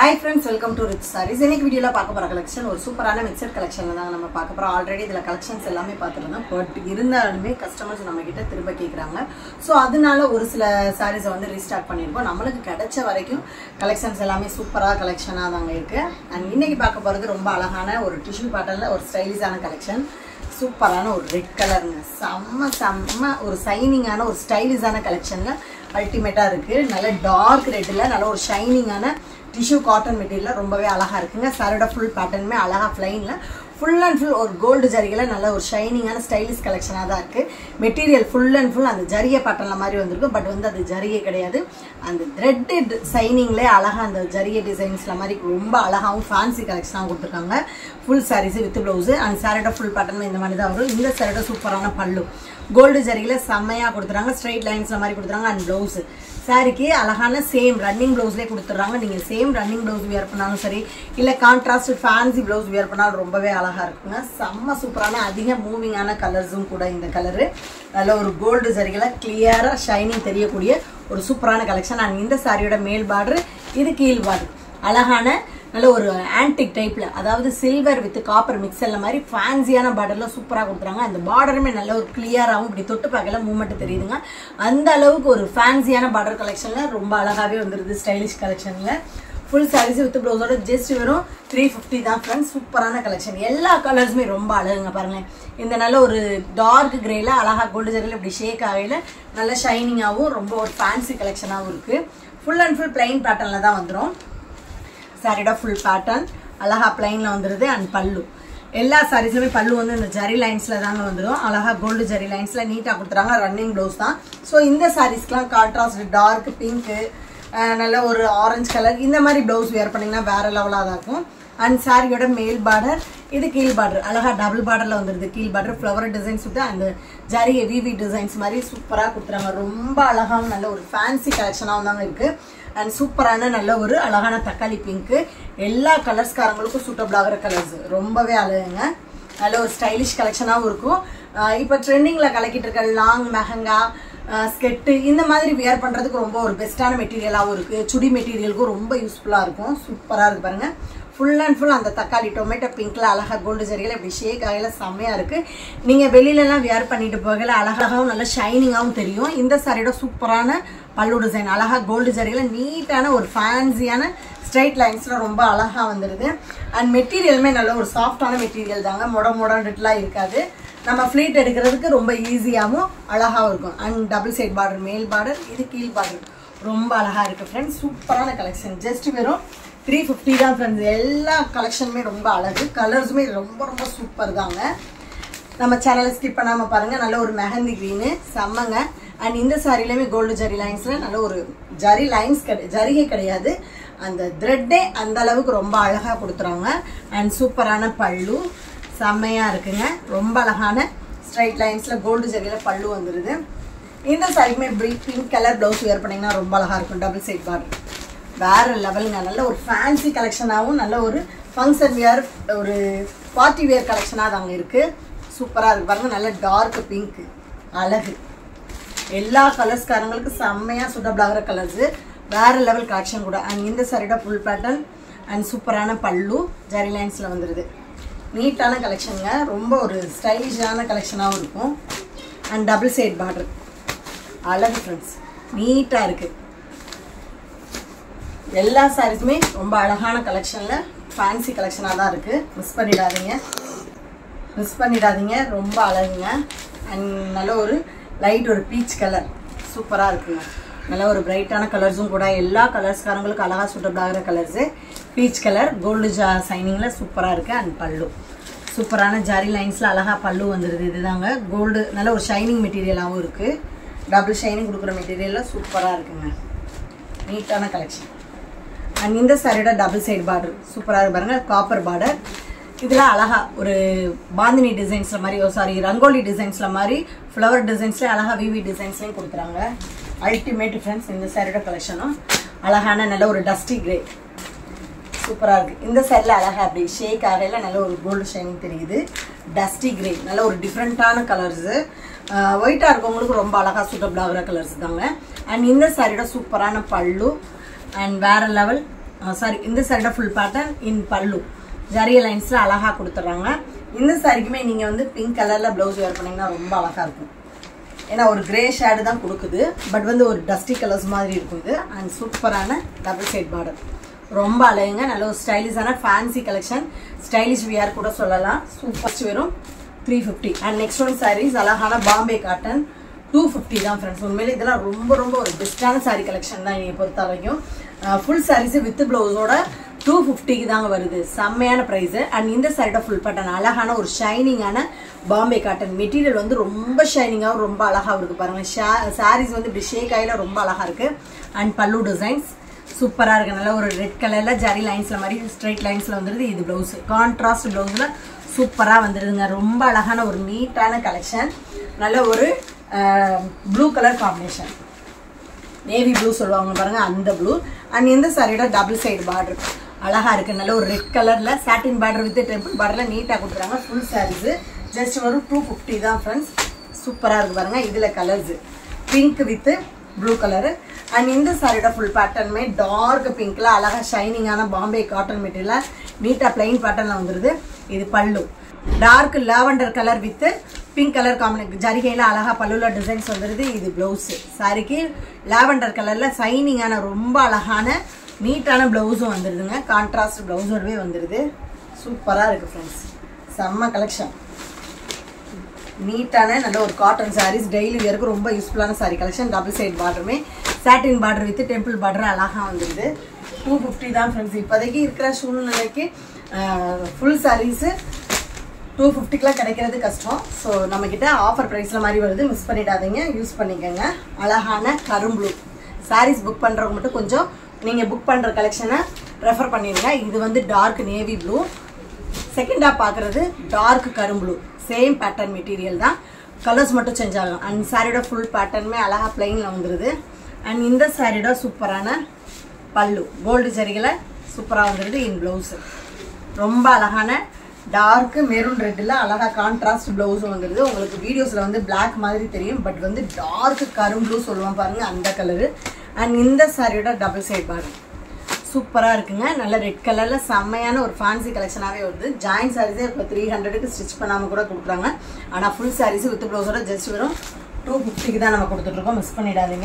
hi friends welcome to rich saris இன்னைக்கு வீடியோவில் பார்க்க போகிற கலெக்ஷன் ஒரு சூப்பரான மிக்சட் கலெக்ஷனில் தான் நம்ம பார்க்க போகிறோம் ஆல்ரெடி இதில் கலெக்ஷன்ஸ் எல்லாமே பார்த்துருந்தோம் பட் இருந்தாலுமே கஸ்டமர்ஸ் நம்ம கிட்ட திரும்ப கேட்குறாங்க ஸோ அதனால ஒரு சில சாரீஸை வந்து ரீஸ்டார்ட் பண்ணியிருக்கோம் நம்மளுக்கு கிடைச்ச வரைக்கும் கலெக்ஷன்ஸ் எல்லாமே சூப்பராக கலெக்ஷனாக தாங்க இருக்குது அண்ட் இன்னைக்கு பார்க்க போகிறது ரொம்ப அழகான ஒரு டிஷ்யூ பேட்டர்னில் ஒரு ஸ்டைலிஷான கலெக்ஷன் சூப்பரான ஒரு ரெட் கலருங்க செம்ம செம்ம ஒரு சைனிங்கான ஒரு ஸ்டைலிஷான கலெக்ஷனில் அல்டிமேட்டாக இருக்குது நல்ல டார்க் ரெட்டில் நல்ல ஒரு ஷைனிங்கான டிஷ்யூ காட்டன் மெட்டீரியலில் ரொம்பவே அழகாக இருக்குங்க சரட ஃபுல் பேட்டர்னுமே அழகாக ஃப்ளைனில் ஃபுல் அண்ட் ஃபுல் ஒரு கோல்டு ஜரிகையில் நல்ல ஒரு ஷைனிங்கான ஸ்டைலிஷ் கலெக்ஷனாக தான் இருக்குது மெட்டீரியல் ஃபுல் அண்ட் ஃபுல் அந்த ஜரிகை பேட்டர்னில் மாதிரி வந்திருக்கும் பட் வந்து அது ஜரிகை கிடையாது அந்த த்ரெட்டு சைனிங்லேயே அழகாக அந்த ஜரிகை டிசைன்ஸில் மாதிரி ரொம்ப அழகாகவும் ஃபேன்சி கலெக்ஷனாகவும் கொடுத்துருக்காங்க full saris with blouse and சாரோட ஃபுல் பேட்டர்ன் இந்த மாதிரி தான் வரும் இந்த சாரோட சூப்பரான பல்லு கோல்டு ஜரிகையில் செம்மையாக கொடுத்துறாங்க ஸ்ட்ரைட் லைன்ஸில் மாதிரி கொடுத்துறாங்க அண்ட் ப்ளவுஸு சாரிக்கு அழகான சேம் ரன்னிங் ப்ளவுஸ்லேயே கொடுத்துட்றாங்க நீங்கள் சேம் ரன்னிங் ப்ளவுஸ் வியர் பண்ணாலும் சரி இல்லை கான்ட்ராஸ்ட் ஃபேன்சி ப்ளவுஸ் வியர் பண்ணாலும் ரொம்பவே அழகாக இருக்குங்க செம்ம சூப்பரான அதிக மூவிங்கான கலர்ஸும் கூட இந்த கலரு நல்ல ஒரு கோல்டு சரிகளை கிளியராக ஷைனிங் தெரியக்கூடிய ஒரு சூப்பரான கலெக்ஷன் அண்ட் இந்த சாரியோட மேல் பார்டர் இது கீழ் பார்டர் அழகான நல்ல ஒரு ஆன்டிக் டைப்ல அதாவது சில்வர் வித் காப்பர் மிக்சர்ல மாதிரி ஃபேன்சியான பார்டர்ல சூப்பராக கொடுத்துறாங்க அந்த பார்டருமே நல்ல ஒரு கிளியராகவும் இப்படி தொட்டு பார்க்கல மூமெண்ட் தெரியுதுங்க அந்த அளவுக்கு ஒரு ஃபேன்சியான பார்டர் கலெக்ஷன்ல ரொம்ப அழகாவே வந்துருது ஸ்டைலிஷ் கலெக்ஷன்ல ஃபுல் சாரீஸ் வித் ப்ளவுஸோட ஜஸ்ட் வெறும் த்ரீ ஃபிஃப்டி தான் ஃப்ரெண்ட்ஸ் சூப்பரான கலெக்ஷன் எல்லா கலர்ஸுமே ரொம்ப அழகுங்க பாருங்களேன் இந்த நல்ல ஒரு டார்க் கிரேல அழகா கோல்டு ஜரியில் இப்படி ஷேக் ஆகையில் நல்ல ஷைனிங்காகவும் ரொம்ப ஒரு ஃபேன்சி கலெக்ஷனாகவும் இருக்கு ஃபுல் அண்ட் ஃபுல் பிளைன் பேட்டர்னில் தான் வந்துடும் சாரியோட ஃபுல் பேட்டர்ன் அழகா பிளைனில் வந்துடுது அண்ட் பல்லு எல்லா சாரீஸுமே பல்லு வந்து இந்த ஜரி லைன்ஸில் தாங்க வந்துடும் அழகா கோல்டு ஜரி லைன்ஸில் நீட்டாக கொடுத்துறாங்க ரன்னிங் ப்ளவுஸ் தான் ஸோ இந்த சாரீஸ்க்குலாம் கான்ட்ராஸ்ட் டார்க் பிங்க்கு நல்ல ஒரு ஆரஞ்சு கலர் இந்த மாதிரி ப்ளவுஸ் வேர் பண்ணிங்கன்னா வேற லெவலாக தான் இருக்கும் அண்ட் சாரியோட மேல் பார்டர் இது கீழ் பார்டர் அழகா டபுள் பார்டர்ல வந்துருது கீழ் பார்டர் ஃப்ளவர் டிசைன்ஸ் விட்டு அந்த ஜரி விவி டிசைன்ஸ் மாதிரி சூப்பராக கொடுத்துறாங்க ரொம்ப அழகாகவும் நல்ல ஒரு ஃபேன்சி கலெக்ஷனாகவும் தாங்க இருக்கு அண்ட் சூப்பரான நல்ல ஒரு அழகான தக்காளி பிங்க்கு எல்லா கலர்ஸ்காரங்களுக்கும் சூட்டபிள் ஆகிற கலர்ஸ் ரொம்பவே அழகுங்க நல்ல ஒரு ஸ்டைலிஷ் கலெக்ஷனாகவும் இருக்கும் இப்போ ட்ரெண்டிங்கில் கலக்கிட்டு இருக்க லாங் மெஹங்கா ஸ்கெட்டு இந்த மாதிரி வியர் பண்ணுறதுக்கு ரொம்ப ஒரு பெஸ்ட்டான மெட்டீரியலாகவும் இருக்குது சுடி மெட்டீரியலுக்கும் ரொம்ப யூஸ்ஃபுல்லாக இருக்கும் சூப்பராக இருக்குது பாருங்கள் ஃபுல் அண்ட் ஃபுல் அந்த தக்காளி டொமேட்டோ பிங்க்ல அழகா கோல்டு ஜரியில் இப்படி ஷேக் ஆகல செம்மையாக இருக்குது நீங்கள் வெளியிலலாம் வியர் பண்ணிட்டு போகல அழகாகவும் நல்லா ஷைனிங்காகவும் தெரியும் இந்த சாரியோட சூப்பரான பல்லு டிசைன் அழகா கோல்டு ஜரியில் நீட்டான ஒரு ஃபேன்சியான ஸ்ட்ரைட் லைன்ஸில் ரொம்ப அழகாக வந்துடுது அண்ட் மெட்டீரியலுமே நல்ல ஒரு சாஃப்டான மெட்டீரியல் தாங்க மொட மொடன்ட்டுலாம் இருக்காது நம்ம ஃப்ளீட் எடுக்கிறதுக்கு ரொம்ப ஈஸியாகவும் அழகாகவும் இருக்கும் அண்ட் டபுள் சைட் பார்டர் மேல் பார்டர் இது கீழ் பார்டர் ரொம்ப அழகாக இருக்குது ஃப்ரெண்ட்ஸ் சூப்பரான கலெக்ஷன் ஜஸ்ட் வெறும் த்ரீ ஃபிஃப்டி தான் ஃப்ரெண்ட்ஸ் எல்லா கலெக்ஷனுமே ரொம்ப அழகு கலர்ஸுமே ரொம்ப ரொம்ப சூப்பர் தாங்க நம்ம சேனலை ஸ்கிப் பண்ணாமல் பாருங்கள் நல்ல ஒரு மெஹந்தி க்ரீனு செம்மங்க அண்ட் இந்த சாரிலையுமே கோல்டு ஜரி லைன்ஸில் நல்ல ஒரு ஜரி லைன்ஸ் கிடை ஜரிகை கிடையாது அந்த த்ரெட்டே அந்த அளவுக்கு ரொம்ப அழகாக கொடுத்துறாங்க அண்ட் சூப்பரான பல்லு செம்மையாக இருக்குங்க ரொம்ப அழகான ஸ்ட்ரைட் லைன்ஸில் கோல்டு ஜரியில் பல்லு வந்துடுது இந்த சாரிக்குமே பிங்க் கலர் ப்ளவுஸ் வேர் பண்ணிங்கன்னா ரொம்ப அழகாக இருக்கும் டபுள் சைட் பார்டர் வேற லெவலுங்க நல்ல ஒரு ஃபேன்சி கலெக்ஷனாகவும் நல்ல ஒரு ஃபங்க்ஷன் வியர் ஒரு பார்ட்டி வியர் கலெக்ஷனாக அது அங்கே இருக்குது சூப்பராக இருக்கு பாருங்க நல்ல டார்க் பிங்க் அழகு எல்லா கலர்ஸ்காரங்களுக்கு செம்மையாக சூட்டபிள் ஆகிற கலர்ஸு வேற லெவல் கலெக்ஷன் கூட அண்ட் இந்த சாரியோட ஃபுல் பேட்டர்ன் அண்ட் சூப்பரான பல்லு ஜரி லைன்ஸில் வந்துடுது நீட்டான கலெக்ஷனுங்க ரொம்ப ஒரு ஸ்டைலிஷான கலெக்ஷனாகவும் இருக்கும் அண்ட் டபுள் சைட் பார்டர் அழகு ஃப்ரெண்ட்ஸ் நீட்டாக இருக்குது எல்லா சாரீஸுமே ரொம்ப அழகான கலெக்ஷனில் ஃபேன்சி கலெக்ஷனாக தான் இருக்குது மிஸ் பண்ணிடாதீங்க மிஸ் பண்ணிடாதீங்க ரொம்ப அழகுங்க அண்ட் நல்ல ஒரு லைட் ஒரு பீச் கலர் சூப்பராக இருக்குங்க நல்ல ஒரு பிரைட்டான கலர்ஸும் கூட எல்லா கலர்ஸ்காரங்களுக்கு அழகாக சூட்டபிள் ஆகிற கலர்ஸு பீச் கலர் கோல்டு ஜா சைனிங்கில் சூப்பராக இருக்குது அண்ட் பல்லு சூப்பரான ஜாரி லைன்ஸில் அழகாக பல்லு வந்துடுது இதுதாங்க கோல்டு நல்ல ஒரு ஷைனிங் மெட்டீரியலாகவும் இருக்குது டபுள் ஷைனிங் கொடுக்குற மெட்டீரியலில் சூப்பராக இருக்குங்க நீட்டான கலெக்ஷன் அண்ட் இந்த சாரியோட டபுள் சைடு பார்டர் சூப்பராக இருக்கு பாருங்க காப்பர் பார்டர் இதில் அழகா ஒரு பாந்தினி டிசைன்ஸில் மாதிரி சாரி ரங்கோலி டிசைன்ஸில் மாதிரி ஃப்ளவர் டிசைன்ஸ்லேயே அழகா விவி டிசைன்ஸ்லேயும் கொடுக்குறாங்க அல்டிமேட் ஃப்ரெண்ட்ஸ் இந்த சாரியோட கலெக்ஷனும் அழகான நல்ல ஒரு டஸ்டி கிரே சூப்பராக இருக்குது இந்த சைடில் அழகாக அப்படி ஷேக் ஆகையில் நல்ல ஒரு கோல்டு ஷைனிங் தெரியுது டஸ்டி கிரே நல்ல ஒரு டிஃப்ரெண்ட்டான கலர்ஸு ஒயிட்டாக இருக்கவங்களுக்கு ரொம்ப அழகாக சூட்டபிள் ஆகிற கலர்ஸ் தாங்க அண்ட் இந்த சாரியோட சூப்பரான பல்லு அண்ட் வேற லெவல் சாரி இந்த சாரியோட ஃபுல் பேட்டர்ன் இன் பல்லு ஜரிய லைன்ஸ்ல அழகா கொடுத்துட்றாங்க இந்த சாரிக்குமே நீங்க வந்து பிங்க் கலர்ல பிளவுஸ் வேர் பண்ணீங்கன்னா ரொம்ப அழகா இருக்கும் ஏன்னா ஒரு கிரே ஷேடு தான் கொடுக்குது பட் வந்து ஒரு டஸ்டி கலர்ஸ் மாதிரி இருக்கும் இது அண்ட் சூப்பரான டபுள் சைட் பார்டர் ரொம்ப அழகுங்க நல்ல ஒரு ஸ்டைலிஷான ஃபேன்சி கலெக்ஷன் ஸ்டைலிஷ் வியர் கூட சொல்லலாம் சூப்பர்ஸ்ட் வெறும் three fifty and next one saris அழகான பாம்பே காட்டன் டூ ஃபிஃப்டி தான் ஃப்ரெண்ட்ஸ் உண்மையிலே இதெல்லாம் ரொம்ப ரொம்ப ஒரு பெஸ்ட்டான சாரீ கலெக்ஷன் தான் என்னை பொறுத்த வரைக்கும் ஃபுல் சாரீஸ் வித் ப்ளவுஸோட டூ ஃபிஃப்டிக்கு தாங்க வருது செம்மையான ப்ரைஸு அண்ட் இந்த சாரியோட ஃபுல் பேட்டர்ன் அழகான ஒரு ஷைனிங்கான பாம்பே காட்டன் மெட்டீரியல் வந்து ரொம்ப ஷைனிங்காகவும் ரொம்ப அழகாக இருக்குது பாருங்கள் ஷா சாரீஸ் வந்து இப்படி ஷேக் ஆகில ரொம்ப அழகாக இருக்குது அண்ட் பல்லு டிசைன்ஸ் சூப்பராக இருக்கு நல்ல ஒரு ரெட் கலரில் ஜரி லைன்ஸில் மாதிரி ஸ்ட்ரைட் லைன்ஸில் வந்துடுது இது ப்ளவுஸ் கான்ட்ராஸ்ட் ப்ளவுஸில் சூப்பராக வந்துடுதுங்க ரொம்ப அழகான ஒரு நீட்டான கலெக்ஷன் நல்ல ஒரு blue colour combination navy blue சொல்லுவாங்க பாருங்க அந்த ப்ளூ அண்ட் இந்த சாரியோட டபுள் சைடு பார்டர் அழகா இருக்கு நல்ல ஒரு ரெட் கலர்ல சாட்டின் பார்டர் வித் டெம்பிள் பார்டர்ல நீட்டா கொடுத்துறாங்க ஃபுல் சாரீஸ் ஜஸ்ட் ஒரு டூ ஃபிஃப்டி தான் ஃப்ரெண்ட்ஸ் சூப்பரா இருக்கு பாருங்க இதுல colours pink with blue colour and இந்த சாரியோட ஃபுல் பேட்டர்னுமே டார்க் பிங்க்ல அழகா ஷைனிங்கான பாம்பே காட்டன் மெட்டீரியல் நீட்டா பிளைன் பேட்டர்ல வந்துருது இது பல்லு dark lavender colour with pink colour காம்பினே ஜரிகையில் அழகா பல்லுல டிசைன்ஸ் வந்துருது இது பிளவுஸ் சாரிக்கு லாவெண்டர் கலர்ல சைனிங்கான ரொம்ப அழகான நீட்டான பிளவுஸும் வந்துருதுங்க கான்ட்ராஸ்ட் பிளவுஸோடவே வந்துருது சூப்பராக இருக்கு ஃப்ரெண்ட்ஸ் செம்ம கலெக்ஷன் நீட்டான நல்ல ஒரு காட்டன் சாரீஸ் டெய்லி வியருக்கு ரொம்ப யூஸ்ஃபுல்லான சாரி கலெக்ஷன் டபுள் சைட் பார்டருமே satin border with temple border அழகாக வந்துருது டூ ஃபிஃப்டி தான் ஃப்ரெண்ட்ஸ் இப்போதைக்கு இருக்கிற சூழ்நிலைக்கு ஃபுல் சாரீஸு டூ ஃபிஃப்டிக்கெலாம் கிடைக்கிறது கஷ்டம் ஸோ நம்மக்கிட்ட ஆஃபர் ப்ரைஸில் மாதிரி வருது மிஸ் பண்ணிடாதீங்க யூஸ் பண்ணிக்கோங்க அழகான கரும்புளு சாரீஸ் புக் பண்ணுறவங்க மட்டும் கொஞ்சம் நீங்கள் புக் பண்ணுற கலெக்ஷனை ரெஃபர் பண்ணிடுங்க இது வந்து டார்க் நேவி ப்ளூ செகண்டாக பார்க்குறது டார்க் கரும்புளு சேம் பேட்டர்ன் மெட்டீரியல் தான் கலர்ஸ் மட்டும் சேஞ்ச் ஆகும் அண்ட் சாரியோட ஃபுல் பேட்டர்னுமே அழகாக பிளைனில் வந்துடுது அண்ட் இந்த சாரியோட சூப்பரான பல்லு கோல்டு சரிகளை சூப்பராக வந்துடுது இன் ப்ளவுஸு ரொம்ப அழகான டார்க் மெரூன் ரெட்டில் அழகாக கான்ட்ராஸ்ட் ப்ளவுஸும் வந்துடுது உங்களுக்கு வீடியோஸில் வந்து பிளாக் மாதிரி தெரியும் பட் வந்து டார்க் கரும்புளு சொல்லுவோம் பாருங்கள் அந்த கலரு அண்ட் இந்த சாரியோட டபுள் சைட் பாருங்க சூப்பராக இருக்குங்க நல்ல ரெட் கலரில் செம்மையான ஒரு ஃபேன்சி கலெக்ஷனாகவே வருது ஜாயின் சாரீஸே இப்போ த்ரீ ஹண்ட்ரடுக்கு ஸ்டிச் பண்ணாமல் கூட கொடுக்குறாங்க ஆனால் ஃபுல் சாரீஸ் வித் ப்ளவுஸோட ஜஸ்ட் வெறும் டூ ஃபிஃப்டிக்கு தான் நம்ம கொடுத்துட்ருக்கோம் மிஸ் பண்ணிடாதீங்க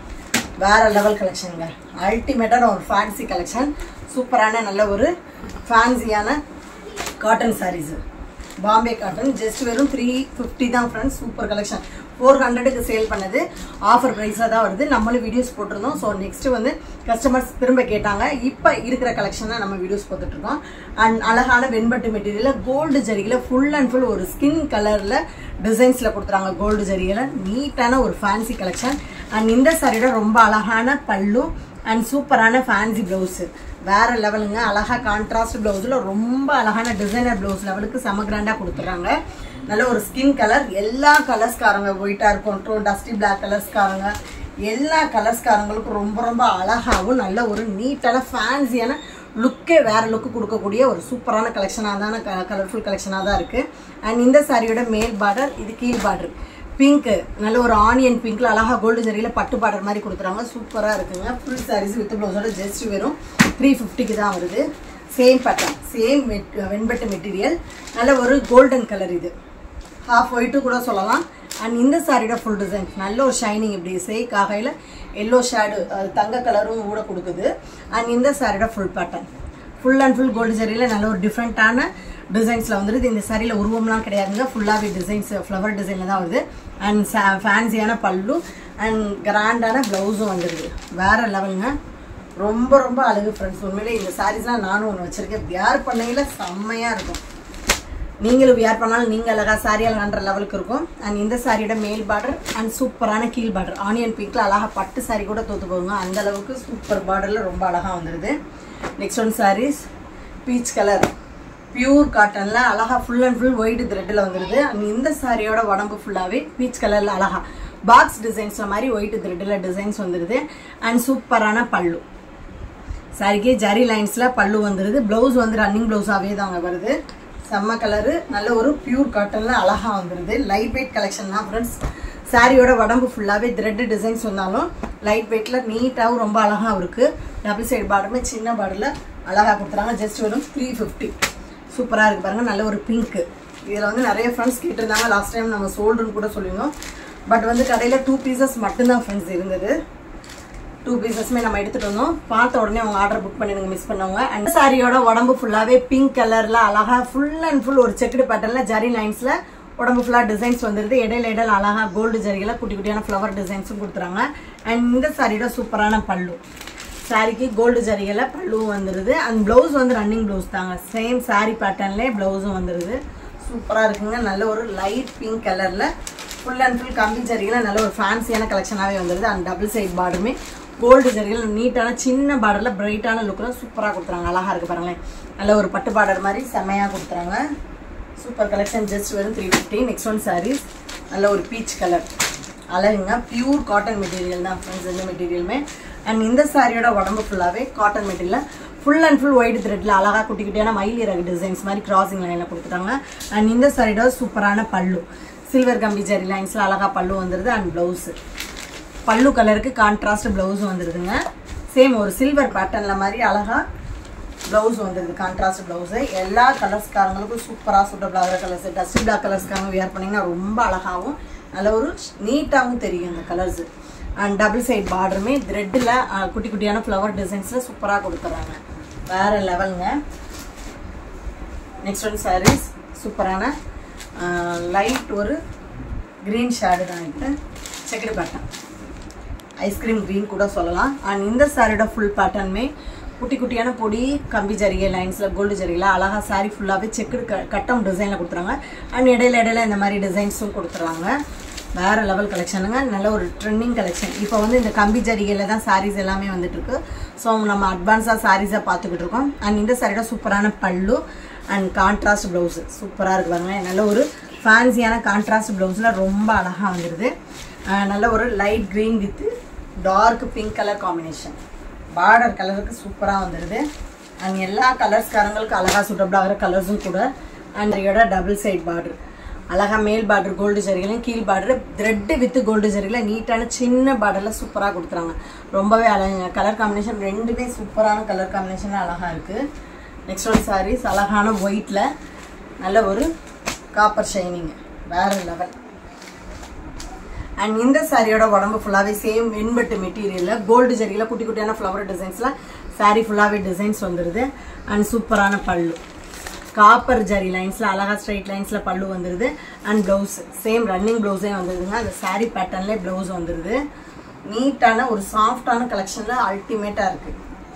வேற லெவல் கலெக்ஷனுங்க அல்டிமேட்டான ஒரு ஃபேன்சி கலெக்ஷன் சூப்பரான நல்ல ஒரு ஃபேன்சியான cotton saris Bombay cotton just வெறும் த்ரீ ஃபிஃப்டி தான் ஃப்ரெண்ட்ஸ் சூப்பர் கலெக்ஷன் ஃபோர் ஹண்ட்ரடுக்கு சேல் பண்ணது ஆஃபர் ப்ரைஸாக தான் வருது நம்மளும் வீடியோஸ் போட்டிருந்தோம் ஸோ நெக்ஸ்ட் வந்து கஸ்டமர்ஸ் திரும்ப கேட்டாங்க இப்போ இருக்கிற கலெக்ஷனை நம்ம வீடியோஸ் போட்டுட்ருக்கோம் அண்ட் அழகான வெண்பட்டு மெட்டீரியலில் கோல்டு ஜரிகையில் ஃபுல் அண்ட் ஃபுல் ஒரு ஸ்கின் கலரில் டிசைன்ஸில் கொடுத்துறாங்க கோல்டு ஜரிகையில் நீட்டான ஒரு ஃபேன்சி கலெக்ஷன் அண்ட் இந்த சாரியோட ரொம்ப அழகான பல்லு அண்ட் சூப்பரான ஃபேன்சி ப்ளவுஸு வேற லெவலுங்க அழகா கான்ட்ராஸ்ட் ப்ளவுஸில் ரொம்ப அழகான டிசைனர் ப்ளவுஸ் லெவலுக்கு செம கிராண்டாக கொடுத்துட்றாங்க நல்ல ஒரு ஸ்கின் கலர் எல்லா கலர்ஸ்காரங்க ஒயிட்டாக இருக்கட்டும் டஸ்டி பிளாக் கலர்ஸ்காரங்க எல்லா கலர்ஸ்காரங்களுக்கும் ரொம்ப ரொம்ப அழகாகவும் நல்ல ஒரு நீட்டான ஃபேன்சியான லுக்கே வேற லுக்கு கொடுக்கக்கூடிய ஒரு சூப்பரான கலெக்ஷனாக தான கலர்ஃபுல் கலெக்ஷனாக தான் இருக்குது அண்ட் இந்த சாரியோட மேல் பார்டர் இது கீழ் பார்டர் பிங்க்கு நல்ல ஒரு ஆனியன் பிங்க்ல அழகா கோல்டு ஜரியில் பட்டு பார்டர் மாதிரி கொடுத்துறாங்க சூப்பராக இருக்குங்க ஃபுல் சாரீஸ் வித் ப்ளவுஸோட ஜஸ்ட் வெறும் த்ரீ ஃபிஃப்டிக்கு தான் வருது சேம் பேட்டர்ன் சேம் வெண்பட்டு மெட்டீரியல் நல்ல ஒரு கோல்டன் கலர் இது ஹாஃப் ஒயிட்டு கூட சொல்லலாம் அண்ட் இந்த சாரியோட ஃபுல் டிசைன் நல்ல ஒரு ஷைனிங் இப்படி சேக் ஆகையில் எல்லோ ஷேடு தங்க கலரும் கூட கொடுக்குது அண்ட் இந்த சாரியோட full pattern full and full gold ஜரியில் நல்ல ஒரு டிஃப்ரெண்ட்டான டிசைன்ஸில் வந்துடுது இந்த சாரியில் உருவம்லாம் கிடையாதுங்க ஃபுல்லாகவே டிசைன்ஸ் ஃப்ளவர் டிசைனில் தான் வருது அண்ட் ஃபேன்சியான பல்லு அண்ட் கிராண்டான ப்ளவுஸும் வந்துடுது வேற லெவலுங்க ரொம்ப ரொம்ப அழகு ஃப்ரெண்ட்ஸ் உண்மையிலே இந்த சாரீஸ்லாம் நானும் ஒன்று வச்சுருக்கேன் வியார் பண்ணையில் செம்மையாக இருக்கும் நீங்களும் வியர் பண்ணாலும் நீங்கள் அழகா சாரி அழகான்ற லெவலுக்கு இருக்கும் அண்ட் இந்த சாரியோட மேல் பார்டர் அண்ட் சூப்பரான கீழ் பார்டர் ஆனியன் பிங்க்ல அழகா பட்டு சாரி கூட தோத்து போகுங்க அந்த அளவுக்கு சூப்பர் பார்டரில் ரொம்ப அழகாக வந்துடுது next one saris peach colour pure காட்டனில் அழகா ஃபுல் அண்ட் ஃபுல் ஒயிட் த்ரெட்டில் வந்துடுது அண்ட் இந்த சாரியோட உடம்பு ஃபுல்லாகவே பீச் கலரில் அழகா பாக்ஸ் டிசைன்ஸ் மாதிரி ஒயிட் த்ரெட்டில் டிசைன்ஸ் வந்துடுது அண்ட் சூப்பரான பல்லு சாரிக்கே ஜரி லைன்ஸில் பல்லு வந்துடுது ப்ளவுஸ் வந்து ரன்னிங் ப்ளவுஸாகவே தாங்க வருது செம்ம கலரு நல்ல ஒரு பியூர் காட்டனில் அழகாக வந்துடுது லைட் வெயிட் கலெக்ஷன் தான் ஃப்ரெண்ட்ஸ் சாரியோட உடம்பு ஃபுல்லாகவே த்ரெட் டிசைன்ஸ் வந்தாலும் லைட் வெயிட்டில் நீட்டாகவும் ரொம்ப அழகாகவும் இருக்குது டபுள் சைடு பார்டருமே சின்ன பார்டரில் அழகாக கொடுத்துறாங்க ஜஸ்ட் வெறும் த்ரீ ஃபிஃப்டி சூப்பராக இருக்குது பாருங்கள் நல்ல ஒரு பிங்க்கு இதில் வந்து நிறைய ஃப்ரெண்ட்ஸ் கேட்டிருந்தாங்க லாஸ்ட் டைம் நம்ம சோல்டுன்னு கூட சொல்லியிருந்தோம் பட் வந்து கடையில் டூ பீசஸ் மட்டும்தான் ஃப்ரெண்ட்ஸ் இருந்தது டூ பீசஸ்மே நம்ம எடுத்துட்டு வந்தோம் பார்த்த உடனே அவங்க ஆர்டர் புக் பண்ணிடுங்க மிஸ் பண்ணவங்க அண்ட் சாரியோட உடம்பு ஃபுல்லாகவே பிங்க் கலரில் அழகா ஃபுல் அண்ட் ஃபுல் ஒரு செக்குடு பேட்டர்னில் ஜரி லைன்ஸில் உடம்பு ஃபுல்லாக டிசைன்ஸ் வந்துருது இடையில இடையில அழகா கோல்டு ஜரிகளை குட்டி குட்டியான ஃப்ளவர் டிசைன்ஸும் கொடுத்துறாங்க அண்ட் இந்த சாரியோட சூப்பரான பல்லு சாரிக்கு கோல்டு ஜரிகளை பல்லுவும் வந்துடுது அண்ட் ப்ளவுஸ் வந்து ரன்னிங் ப்ளவுஸ் தாங்க சேம் சாரி பேட்டர்ன்லேயே ப்ளவுஸும் வந்துடுது சூப்பராக இருக்குங்க நல்ல ஒரு லைட் பிங்க் கலரில் ஃபுல் அண்ட் ஃபுல் கம்பி ஜரிகளை நல்ல ஒரு ஃபேன்சியான கலெக்ஷனாகவே வந்துடுது அண்ட் டபுள் சைட் பார்டருமே கோல்டு ஜரிகள் நீட்டான சின்ன பார்டரில் பிரைட்டான லுக்கில் சூப்பராக கொடுத்துறாங்க அழகாக இருக்குது பாருங்களேன் நல்ல ஒரு பட்டு பார்டர் மாதிரி செம்மையாக கொடுத்துறாங்க சூப்பர் கலெக்ஷன் ஜஸ்ட் வெறும் three fifty next one saris நல்ல ஒரு பீச் கலர் அழகுங்க பியூர் காட்டன் மெட்டீரியல் தான் ஃப்ரெண்ட்ஸ் இந்த மெட்டீரியலுமே அண்ட் இந்த சாரியோட உடம்பு ஃபுல்லாகவே cotton material full and full white த்ரெட்டில் அழகாக குட்டி குட்டியான மயில் இறகு டிசைன்ஸ் மாதிரி கிராசிங் லைனில் கொடுத்துட்டாங்க அண்ட் இந்த சாரியோட சூப்பரான பல்லு சில்வர் கம்பி ஜரி லைன்ஸில் அழகாக பல்லு வந்துடுது அண்ட் ப்ளவுஸு பல்லு கலருக்கு கான்ட்ராஸ்ட் ப்ளவுஸும் வந்துடுதுங்க சேம் ஒரு சில்வர் பேட்டர்னில் மாதிரி அழகாக ப்ளவுஸ் வந்துடுது கான்ட்ராஸ்ட் ப்ளவுஸு எல்லா கலர்ஸ்காரங்களுக்கும் சூப்பராக சூட்டபிள் ஆகிற கலர்ஸ் டஸ்ட் பிளாக் கலர்ஸ்க்காரங்க வியர் பண்ணிங்கன்னா ரொம்ப அழகாகவும் நல்ல ஒரு நீட்டாகவும் தெரியும் இந்த கலர்ஸு அண்ட் டபுள் சைட் பார்டருமே த்ரெட்டில் குட்டி குட்டியான ஃப்ளவர் டிசைன்ஸில் சூப்பராக கொடுத்துட்றாங்க வேறு லெவலுங்க நெக்ஸ்ட் ஒன் சாரீஸ் சூப்பரான லைட் ஒரு க்ரீன் ஷேடு தான் இது செக்கடு பேட்டர்ன் ஐஸ்கிரீம் க்ரீன் கூட சொல்லலாம் அண்ட் இந்த சாரியோட ஃபுல் பேட்டர்னுமே குட்டி குட்டியான பொடி கம்பி ஜரிகை லைன்ஸில் கோல்டு ஜரிகையில் அழகாக சாரி ஃபுல்லாகவே செக்குடு க கட்டம் டிசைனில் கொடுத்துறாங்க அண்ட் இடையில இடையில இந்த மாதிரி டிசைன்ஸும் கொடுத்துறாங்க வேறு லெவல் கலெக்ஷனுங்க நல்ல ஒரு ட்ரெண்டிங் கலெக்ஷன் இப்போ வந்து இந்த கம்பி ஜரிகையில் தான் சாரீஸ் எல்லாமே வந்துட்டுருக்கு ஸோ நம்ம அட்வான்ஸாக சாரீஸாக பார்த்துக்கிட்டு இருக்கோம் அண்ட் இந்த சாரியோட சூப்பரான பல்லு அண்ட் கான்ட்ராஸ்ட் ப்ளவுஸு சூப்பராக இருக்கு பாருங்களேன் நல்ல ஒரு ஃபேன்சியான கான்ட்ராஸ்ட் ப்ளவுஸில் ரொம்ப அழகாக வந்துடுது அஹ் நல்ல ஒரு light green with dark pink colour combination border கலருக்கு சூப்பராக வந்துடுது அண்ட் எல்லா கலர்ஸ்காரங்களுக்கு அழகாக சூட்டபிள் ஆகிற கலர்ஸும் கூட அண்ட் இதோட டபுள் சைட் பார்டர் அழகாக மேல் பார்டர் கோல்டு ஜரிகளையும் கீழ் பார்டர் த்ரெட்டு வித் கோல்டு ஜரிகில் நீட்டான சின்ன பார்டரில் சூப்பராக கொடுத்துறாங்க ரொம்பவே அழகுங்க கலர் காம்பினேஷன் ரெண்டுமே சூப்பரான கலர் காம்பினேஷன் அழகாக இருக்குது நெக்ஸ்ட் ஒன் சாரீஸ் அழகான ஒயிட்டில் நல்ல ஒரு காப்பர் ஷைனிங் வேறு லெவல் அண்ட் இந்த சாரியோட உடம்பு ஃபுல்லாகவே சேம் வெண்பட்டு மெட்டீரியலில் கோல்டு ஜரியில் குட்டி குட்டியான ஃப்ளவர் டிசைன்ஸில் சாரீ ஃபுல்லாகவே டிசைன்ஸ் வந்துடுது அண்ட் சூப்பரான பல்லு காப்பர் ஜரி லைன்ஸில் அழகா ஸ்ட்ரைட் லைன்ஸில் பல்லு வந்துடுது அண்ட் ப்ளவுஸ் சேம் ரன்னிங் ப்ளவுஸே வந்துடுதுங்க அந்த சாரீ பேட்டர்ன்லேயே ப்ளவுஸ் வந்துடுது நீட்டான ஒரு சாஃப்டான கலெக்ஷனில் அல்டிமேட்டாக இருக்குது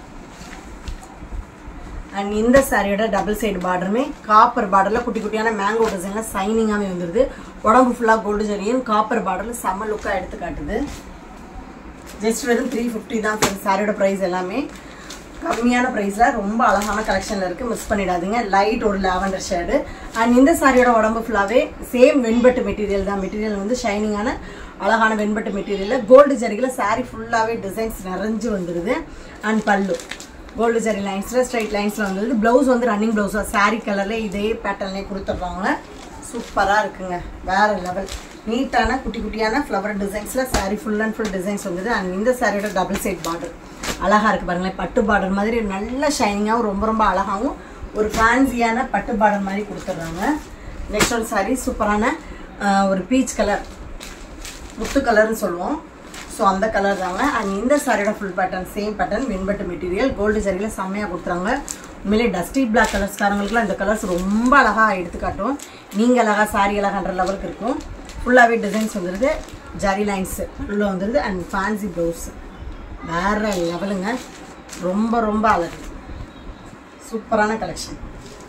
அண்ட் இந்த சாரியோட டபுள் சைடு பார்டருமே காப்பர் பார்டரில் குட்டி குட்டியான மேங்கோ டிசைனில் சைனிங்காகவே வந்துடுது உடம்பு ஃபுல்லாக கோல்டு ஜரியும் காப்பர் பார்டரில் செம்ம லுக்காக எடுத்து காட்டுது ஜஸ்ட் வெறும் த்ரீ ஃபிஃப்டி தான் சாரியோட ப்ரைஸ் எல்லாமே கம்மியான ப்ரைஸில் ரொம்ப அழகான கலெக்ஷனில் இருக்குது மிஸ் பண்ணிடாதீங்க லைட் ஒரு லாவெண்டர் ஷேடு அண்ட் இந்த சாரியோட உடம்பு ஃபுல்லாகவே சேம் வெண்பட்டு மெட்டீரியல் தான் மெட்டீரியல் வந்து ஷைனிங்கான அழகான வெண்பட்டு மெட்டீரியலில் கோல்டு ஜரிகில் சாரி ஃபுல்லாகவே டிசைன்ஸ் நிறைஞ்சு வந்துடுது அண்ட் பல்லு கோல்டு ஜரி லைன்ஸில் ஸ்ட்ரைட் லைன்ஸில் வந்துடுது ப்ளவுஸ் வந்து ரன்னிங் ப்ளவுஸாக சாரி கலரில் இதே பேட்டர்ன்லேயே கொடுத்துட்றாங்க சூப்பராக இருக்குங்க வேறு லெவல் நீட்டான குட்டி குட்டியான ஃப்ளவர் டிசைன்ஸில் sari full and full designs வந்தது அண்ட் இந்த சாரியோட டபுள் சைட் பார்டர் அழகாக இருக்குது பாருங்களேன் பட்டு பார்டர் மாதிரி நல்ல ஷைனிங்காகவும் ரொம்ப ரொம்ப அழகாகவும் ஒரு ஃபேன்சியான பட்டு பார்டர் மாதிரி கொடுத்துட்றாங்க நெக்ஸ்ட் ஒரு சாரி சூப்பரான ஆஹ், ஒரு பீச் கலர் முத்து கலர்னு சொல்லுவோம் ஸோ அந்த கலர் தாங்க அண்ட் இந்த சாரியோட ஃபுல் பேட்டர்ன் சேம் பேட்டர்ன் வெண்பட்டு மெட்டீரியல் கோல்டு சாரியில் செம்மையாக கொடுத்துறாங்க உண்மையிலே டஸ்டி பிளாக் கலர்ஸ்காரங்களுக்குலாம் இந்த கலர்ஸ் ரொம்ப அழகாக எடுத்து காட்டும் நீங்கள் அழகாக சாரி அழகான்ற லெவலுக்கு இருக்கும் ஃபுல்லாகவே டிசைன்ஸ் வந்துடுது ஜரி லைன்ஸ் உள்ள வந்துடுது அண்ட் ஃபேன்சி ப்ளவுஸ் வேற லெவலுங்க ரொம்ப ரொம்ப அழகு சூப்பரான கலெக்ஷன்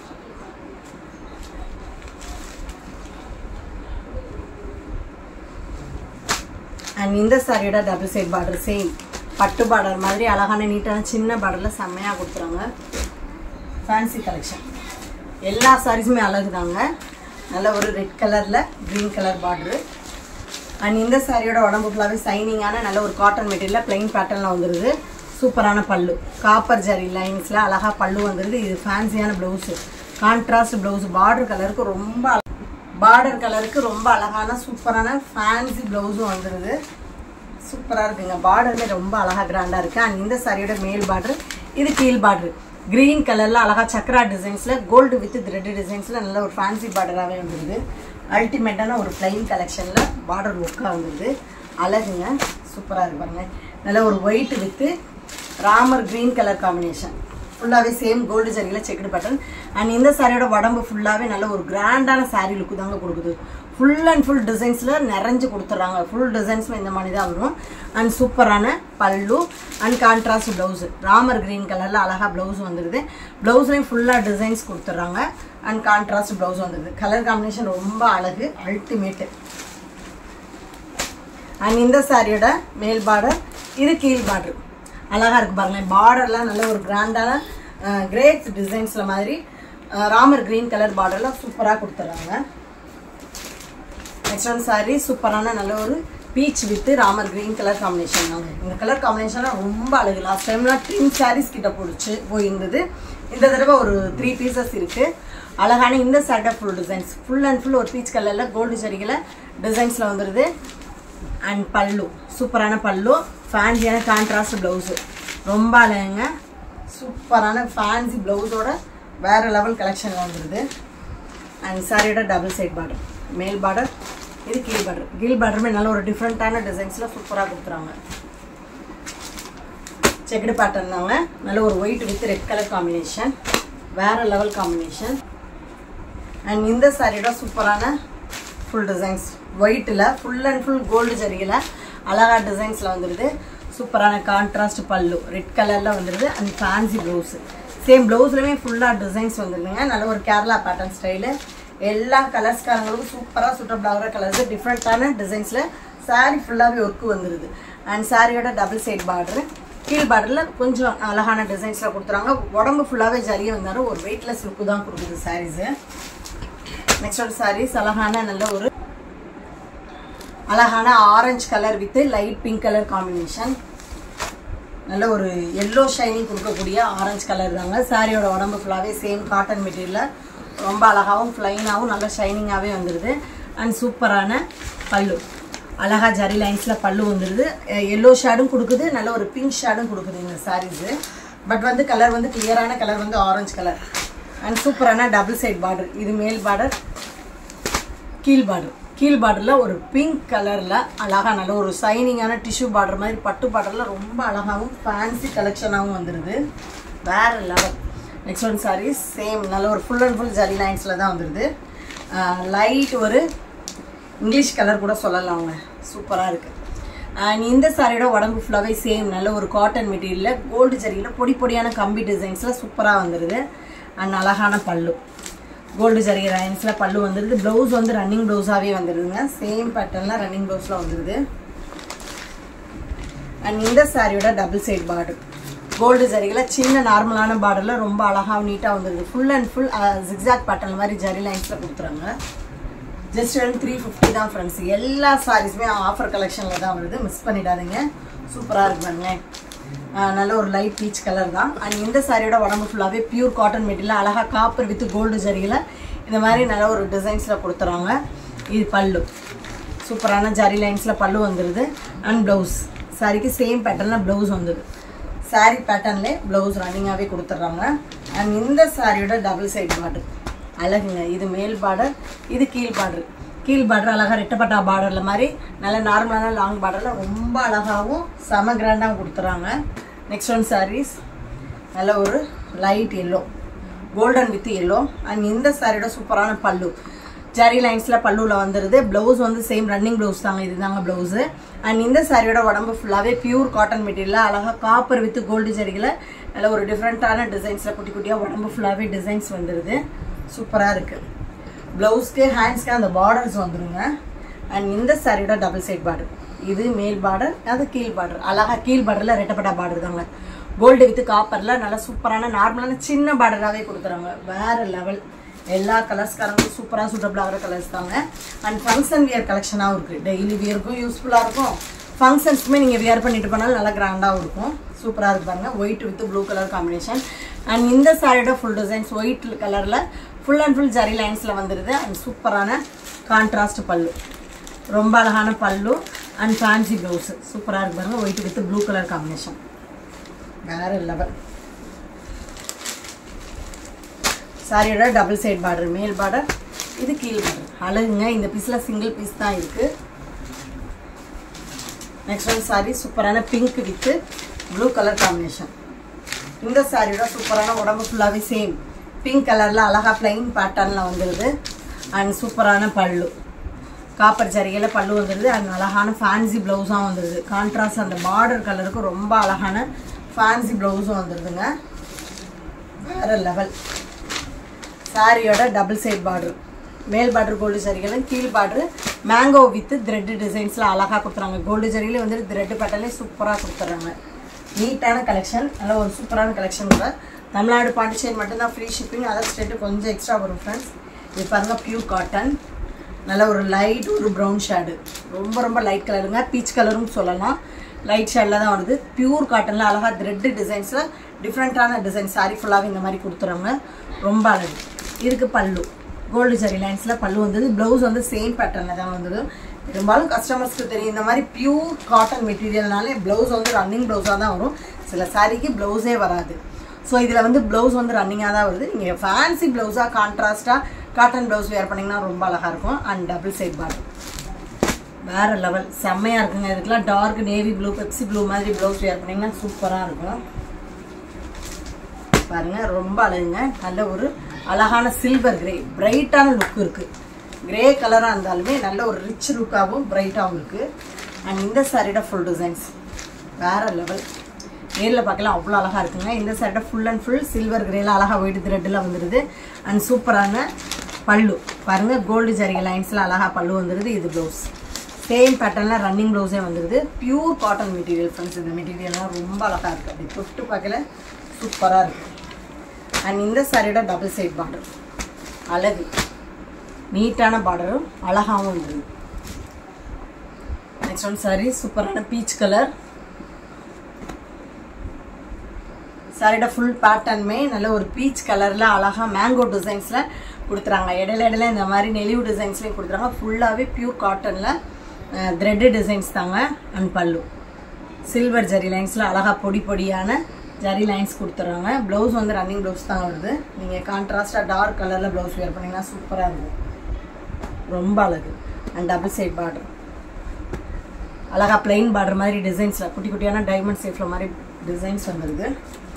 அண்ட் இந்த சாரியோட டபுள் சைட் பார்டர் சேம் பட்டு பார்டர் மாதிரி அழகான நீட்டான சின்ன பார்டரில் செம்மையாக கொடுத்துறாங்க ஃபேன்சி கலெக்ஷன் எல்லா சாரீஸுமே அழகு தாங்க நல்ல ஒரு ரெட் கலரில் க்ரீன் கலர் பார்டரு அண்ட் இந்த சாரியோட உடம்பு ஃபுல்லாகவே சைனிங்கான நல்ல ஒரு காட்டன் மெட்டீரியலில் பிளைன் பேட்டர்னில் வந்துடுது சூப்பரான பல்லு காப்பர் ஜரி லைன்ஸில் அழகாக பல்லு வந்துடுது இது ஃபேன்சியான ப்ளவுஸு கான்ட்ராஸ்ட் ப்ளவுஸ் பார்டர் கலருக்கு ரொம்ப பார்டர் கலருக்கு ரொம்ப அழகான சூப்பரான ஃபேன்சி ப்ளவுஸும் வந்துடுது சூப்பராக இருக்குங்க பார்டருமே ரொம்ப அழகாக கிராண்டாக இருக்குது அண்ட் இந்த சாரியோட மேல் பார்டர் இது கீழ் பார்டர் க்ரீன் கலரில் அழகாக சக்ரா டிசைன்ஸில் கோல்டு வித் த்ரெட் டிசைன்ஸில் நல்ல ஒரு ஃபேன்சி பார்டராகவே வந்துடுது அல்டிமேட்டான ஒரு பிளைன் கலெக்ஷனில் பார்டர் ஒர்க்காக வந்துடுது அழகுங்க சூப்பராக இருக்கு பாருங்க நல்ல ஒரு white with Ramar green colour combination ஃபுல்லாகவே சேம் கோல்டு சரியில் செக்குடு பேட்டர்ன் அண்ட் இந்த சாரியோட உடம்பு ஃபுல்லாகவே நல்ல ஒரு கிராண்டான சாரீ லுக்கு தாங்க கொடுக்குது ஃபுல் அண்ட் ஃபுல் டிசைன்ஸில் நிறைஞ்சு கொடுத்துட்றாங்க ஃபுல் டிசைன்ஸில் இந்த மாதிரி தான் வரும் அண்ட் சூப்பரான pallu and contrast blouse Ramar green கலரில் அழகாக ப்ளவுஸ் வந்துடுது ப்ளவுஸ்லேயும் ஃபுல்லாக டிசைன்ஸ் கொடுத்துட்றாங்க அண்ட் கான்ட்ராஸ்ட் ப்ளவுஸ் வந்துடுது கலர் காம்பினேஷன் ரொம்ப அழகு அல்டிமேட்டு அண்ட் இந்த சாரியோட மேல் பார்டர் இது கீழ் பார்டர் அழகாக இருக்கு பாருங்களேன் பார்டர்லாம் நல்ல ஒரு கிராண்டான கிரேட் டிசைன்ஸில் மாதிரி அஹ், ராமர் க்ரீன் கலர் பார்டர்லாம் சூப்பராக கொடுத்துட்றாங்க நெக்ஸ்ட் ஒன் சாரி சூப்பரான நல்ல ஒரு peach with Ramar green colour combination தாங்க இந்த கலர் காம்பினேஷன்லாம் ரொம்ப அழகு லாஸ்ட் டைம்லாம் ட்ரிம் சாரீஸ் கிட்ட போடுச்சு போயிருந்தது இந்த தடவை ஒரு த்ரீ பீசஸ் இருக்கு அழகான இந்த சாரியோட full designs full and full ஒரு பீச் கலரில் கோல்டு சரிகளை டிசைன்ஸில் வந்துடுது அண்ட் பல்லு சூப்பரான பல்லு ஃபேன்சியான கான்ட்ராஸ்ட் ப்ளவுஸு ரொம்ப அழகுங்க சூப்பரான ஃபேன்சி ப்ளவுஸோட வேறு லெவல் கலெக்ஷனில் வந்துடுது அண்ட் சாரியோட டபுள் சைட் பார்டர் மேல் பார்டர் இது கீழ் பார்டர் கீழ் பார்டருமே நல்ல ஒரு டிஃப்ரெண்ட்டான டிசைன்ஸில் சூப்பராக கொடுத்துறாங்க செக்குடு பேட்டர்ன் தாங்க நல்ல ஒரு white with red colour combination வேறு லெவல் காம்பினேஷன் அண்ட் இந்த சாரியோட சூப்பரான ஃபுல் டிசைன்ஸ் ஒயிட்டில் ஃபுல் அண்ட் ஃபுல் கோல்டு ஜரியில் அழகா டிசைன்ஸில் வந்துடுது சூப்பரான கான்ட்ராஸ்ட் பல்லு ரெட் கலரில் வந்துடுது அண்ட் ஃபேன்சி ப்ளவுஸு சேம் ப்ளவுஸ்லையுமே ஃபுல்லாக டிசைன்ஸ் வந்துடுதுங்க நல்ல ஒரு கேரளா பேட்டர்ன் ஸ்டைலு எல்லா கலர்ஸ்காரங்களுக்கும் சூப்பராக சூட்டபிள் ஆகிற கலர்ஸ் டிஃப்ரெண்ட்டான டிசைன்ஸில் saree ஃபுல்லாகவே ஒர்க்கு வந்துடுது அண்ட் சாரியோட டபுள் சைட் பார்டரு கீழ் பார்டரில் கொஞ்சம் அழகான டிசைன்ஸில் கொடுத்துறாங்க உடம்பு ஃபுல்லாகவே ஜரிகை வந்தாலும் ஒரு வெயிட்லெஸ் லுக்கு தான் கொடுக்குது சாரீஸு நெக்ஸ்ட் ஒரு சாரீஸ் அழகான நல்ல ஒரு அழகான orange colour with light pink colour combination நல்ல ஒரு எல்லோ ஷைனிங் கொடுக்கக்கூடிய ஆரஞ்சு கலர் தாங்க சாரியோட உடம்பு ஃபுல்லாகவே சேம் காட்டன் மெட்டீரியலில் ரொம்ப அழகாகவும் ஃப்ளைனாகவும் நல்ல ஷைனிங்காகவே வந்துடுது அண்ட் சூப்பரான பல்லு அழகா ஜரி லைன்ஸில் பல்லு வந்துடுது எல்லோ ஷேடும் கொடுக்குது நல்ல ஒரு பிங்க் ஷேடும் கொடுக்குது இந்த சாரீஸு பட் வந்து கலர் வந்து கிளியரான கலர் வந்து ஆரஞ்சு கலர் அண்ட் சூப்பரான டபுள் சைட் பார்டர் இது மேல் பார்டர் கீழ் பார்டர் கீழ் பார்டரில் ஒரு பிங்க் கலரில் அழகாக நல்ல ஒரு சைனிங்கான டிஷ்யூ பார்டர் மாதிரி பட்டு பார்டரில் ரொம்ப அழகாகவும் ஃபேன்சி கலெக்ஷனாகவும் வந்துடுது வேறு level next one saris same நல்ல ஒரு ஃபுல் அண்ட் ஃபுல் ஜரி லைன்ஸில் தான் வந்துடுது லைட் ஒரு இங்கிலீஷ் கலர் கூட சொல்லலாம் அவங்க சூப்பராக இருக்குது அண்ட் இந்த சாரியோட உடம்பு ஃபுல்லாகவே சேம் நல்ல ஒரு காட்டன் மெட்டீரியலில் கோல்டு ஜரியில் பொடி பொடியான கம்பி டிசைன்ஸில் சூப்பராக வந்துடுது அண்ட் அழகான பல்லு கோல்டு ஜரி லைன்ஸில் பல்லு வந்துடுது ப்ளவுஸ் வந்து ரன்னிங் ப்ளவுஸாகவே வந்துடுதுங்க சேம் பேட்டர்னில் ரன்னிங் ப்ளவுஸில் வந்துடுது அண்ட் இந்த சாரியோட டபுள் சைட் பார்டர் கோல்டு ஜரியில் சின்ன நார்மலான பார்டரில் ரொம்ப அழகாக நீட்டாக வந்துடுது full and full zigzag pattern மாதிரி ஜரி லைன்ஸில் கொடுத்துறாங்க ஜஸ்ட் வந்து த்ரீ ஃபிஃப்டி தான் ஃப்ரெண்ட்ஸ் எல்லா சாரீஸுமே ஆஃபர் கலெக்ஷனில் தான் வருது மிஸ் பண்ணிடாதீங்க சூப்பராக இருக்கு பாருங்களேன் ஆஹ் நல்ல ஒரு லைட் பீச் கலர் தான் அண்ட் இந்த சாரியோட உடம்பு ஃபுல்லாகவே பியூர் காட்டன் மெட்டீரியல் அழகாக காப்பர் வித் கோல்டு ஜரியில் இந்த மாதிரி நல்ல ஒரு டிசைன்ஸில் கொடுத்துறாங்க இது பல்லு சூப்பரான ஜரி லைன்ஸில் பல்லு வந்துடுது அண்ட் ப்ளவுஸ் சாரிக்கு சேம் பேட்டர்னில் ப்ளவுஸ் வந்துடுது saree பேட்டர்ன்லே ப்ளவுஸ் ரன்னிங்காகவே கொடுத்துட்றாங்க அண்ட் இந்த சாரியோட டபுள் சைடு பார்டர் அழகுங்க இது மேல் பார்டர் இது கீழ் பார்டர் கீழ் பார்டர் அழகாக ரெட்டப்பட்டா பார்டரில் மாதிரி நல்ல நார்மலான லாங் பார்டரில் ரொம்ப அழகாகவும் செம கிராண்டாகவும் கொடுத்துறாங்க நெக்ஸ்ட் ஒன் சாரீஸ் நல்ல ஒரு light yellow golden with yellow and இந்த சாரியோட சூப்பரான பல்லு ஜரி லைன்ஸில் பல்லுவில் வந்துடுது ப்ளவுஸ் வந்து சேம் ரன்னிங் ப்ளவுஸ் தாங்க இதுதாங்க ப்ளவுஸு அண்ட் இந்த சாரியோட உடம்பு ஃபுல்லாகவே பியூர் காட்டன் மெட்டீரியல் அழகாக காப்பர் வித் கோல்டு ஜரிகளை நல்ல ஒரு டிஃப்ரெண்ட்டான டிசைன்ஸில் குட்டி குட்டியாக உடம்பு ஃபுல்லாகவே டிசைன்ஸ் வந்துடுது சூப்பராக இருக்குது ப்ளவுஸ்க்கு ஹேண்ட்ஸ்க்கு அந்த பார்டர்ஸ் வந்துருங்க அண்ட் இந்த சாரியோட டபுள் சைட் பார்டர் இது மேல் பார்டர் அது கீழ் பார்டர் அழகாக கீழ் பார்டரில் ரெட்டப்பட்டா பார்டர் தாங்க கோல்டு வித் காப்பரில் நல்லா சூப்பரான நார்மலான சின்ன பார்டராகவே கொடுக்குறாங்க வேறு லெவல் எல்லா கலர்ஸ்காரங்களும் சூப்பராக சூட்டபிள் ஆகிற கலர்ஸ் தாங்க அண்ட் ஃபங்க்ஷன் வியர் கலெக்ஷனாகவும் இருக்குது டெய்லி வியருக்கும் யூஸ்ஃபுல்லாக இருக்கும் ஃபங்க்ஷன்ஸ்க்குமே நீங்கள் வியர் பண்ணிட்டு போனாலும் நல்லா கிராண்டாகவும் இருக்கும் சூப்பராக இருக்கு பாருங்க white with blue colour combination and இந்த சாரியோட ஃபுல் டிசைன்ஸ் ஒயிட் கலரில் ஃபுல் அண்ட் ஃபுல் ஜரி லைன்ஸில் வந்துடுது அண்ட் சூப்பரான கான்ட்ராஸ்ட் பல்லு ரொம்ப அழகான பல்லு அண்ட் ஃபேன்சி ப்ளவுஸு சூப்பராக இருக்கு பாருங்க white with blue colour combination வேற லெவல் சாரியோட டபுள் சைட் பார்டர் மேல் பார்டர் இது கீழ் பார்டர் அழகுங்க இந்த பீஸில் சிங்கிள் பீஸ் தான் இருக்குது நெக்ஸ்ட் ஒன் சாரி சூப்பரான pink with blue colour combination இந்த சாரியோட சூப்பரான உடம்பு ஃபுல்லாகவே சேம் பிங்க் கலரில் அழகா பிளைன் பேட்டர்னில் வந்துடுது அண்ட் சூப்பரான பல்லு காப்பர் ஜரிகையில் பல்லு வந்துடுது அண்ட் அழகான ஃபேன்சி ப்ளவுஸாக வந்துடுது கான்ட்ராஸ்ட் அந்த பார்டர் கலருக்கு ரொம்ப அழகான ஃபேன்சி ப்ளவுஸும் வந்துடுதுங்க வேற லெவல் சாரியோட டபுள் சைட் பார்டர் மேல் பார்டர் கோல்டு சரிகளும் கீழ் பார்டர் மேங்கோ வித் த்ரெட் டிசைன்ஸில் அழகாக கொடுத்துறாங்க கோல்டு சரியிலே வந்து த்ரெட் பேட்டர்லே சூப்பராக கொடுத்துட்றாங்க நீட்டான கலெக்ஷன் நல்ல ஒரு சூப்பரான கலெக்ஷன் கூட தமிழ்நாடு பாண்டிச்சேரி மட்டும்தான் ஃப்ரீ ஷிப்பிங் அதர் ஸ்டேட்டு கொஞ்சம் எக்ஸ்ட்ரா வரும் ஃப்ரெண்ட்ஸ் இது பாருங்கள் பியூர் காட்டன் நல்ல ஒரு லைட் ஒரு ப்ரௌன் ஷேடு ரொம்ப ரொம்ப லைட் கலருங்க பீச் கலரும் சொல்லலாம் லைட் ஷேடில் தான் வருது பியூர் காட்டனில் அழகாக த்ரெட்டு டிசைன்ஸில் டிஃப்ரெண்ட்டான டிசைன் சாரி ஃபுல்லாகவே இந்த மாதிரி கொடுத்துறாங்க ரொம்ப அழகு இதுக்கு பல்லு கோல்டு ஜரி லைன்ஸில் பல்லு வந்தது ப்ளவுஸ் வந்து சேம் பேட்டர்னில் தான் வந்தது பெரும்பாலும் கஸ்டமர்ஸ்க்கு தெரியும் இந்த மாதிரி பியூர் காட்டன் மெட்டீரியல்னாலே ப்ளவுஸ் வந்து ரன்னிங் ப்ளவுஸாக தான் வரும் சில சாரிக்கு ப்ளவுஸே வராது ஸோ இதில் வந்து ப்ளவுஸ் வந்து ரன்னிங்காக தான் வருது நீங்கள் ஃபேன்சி ப்ளவுஸாக கான்ட்ராஸ்ட்டாக காட்டன் ப்ளவுஸ் வேர் பண்ணிங்கன்னா ரொம்ப அழகாக இருக்கும் அண்ட் டபுள் சைட் பார்டர் வேற லெவல் செம்மையாக இருக்குங்க இதுக்கெல்லாம் dark navy blue Pepsi blue மாதிரி ப்ளவுஸ் வேர் பண்ணிங்கன்னா சூப்பராக இருக்கும் பாருங்க ரொம்ப அழகுங்க நல்ல ஒரு அழகான சில்வர் கிரே பிரைட்டான லுக் இருக்கு கிரே கலராக இருந்தாலுமே நல்ல ஒரு ரிச் லுக்காகவும் பிரைட்டாகவும் இருக்கு அண்ட் இந்த சாரியோட ஃபுல் டிசைன்ஸ் வேற லெவல் நேரில் பார்க்கலாம் அவ்வளோ அழகாக இருக்குங்க இந்த சாரியோட ஃபுல் அண்ட் ஃபுல் சில்வர் கிரேல அழகாக ஒயிட் த்ரெட்டில் வந்துடுது அண்ட் சூப்பரான பல்லு பாருங்க கோல்டு ஜரிகை லைன்ஸில் அழகாக பல்லு வந்துடுது இது ப்ளவுஸ் சேம் பேட்டர்னில் ரன்னிங் ப்ளவுஸே வந்துடுது பியூர் காட்டன் மெட்டீரியல் ஃப்ரெண்ட்ஸ் இந்த மெட்டீரியல்லாம் ரொம்ப அழகாக இருக்குது அப்படி தொட்டு பார்க்கல சூப்பராக இருக்குது அண்ட் இந்த சாரியோட டபுள் சைட் பார்டர் அழகு நீட்டான பார்டரும் அழகாகவும் இருந்தது நெக்ஸ்ட் ஒன் சாரி சூப்பரான பீச் கலர் சாரியோட ஃபுல் பேட்டர்னுமே நல்ல ஒரு பீச் கலரில் அழகாக மேங்கோ டிசைன்ஸில் கொடுத்துறாங்க இடையில இடையில இந்த மாதிரி நெலிவு டிசைன்ஸ்லேயும் கொடுத்துறாங்க ஃபுல்லாகவே பியூர் காட்டனில் த்ரெட்டு டிசைன்ஸ் தாங்க அண்ட் பல்லு சில்வர் ஜரி லைன்ஸில் அழகாக பொடி பொடியான ஜரி லைன்ஸ் கொடுத்துட்றாங்க ப்ளவுஸ் வந்து ரன்னிங் ப்ளவுஸ் தான் வருது நீங்கள் கான்ட்ராஸ்டாக டார்க் கலரில் ப்ளவுஸ் வேர் பண்ணிங்கன்னா சூப்பராக இருக்கும் ரொம்ப அழகு அண்ட் டபுள் சைட் பார்டர் அழகாக பிளெயின் பார்டர் மாதிரி டிசைன்ஸில் குட்டி குட்டியான டைமண்ட் சேஃபில் மாதிரி டிசைன்ஸ் வந்துடுது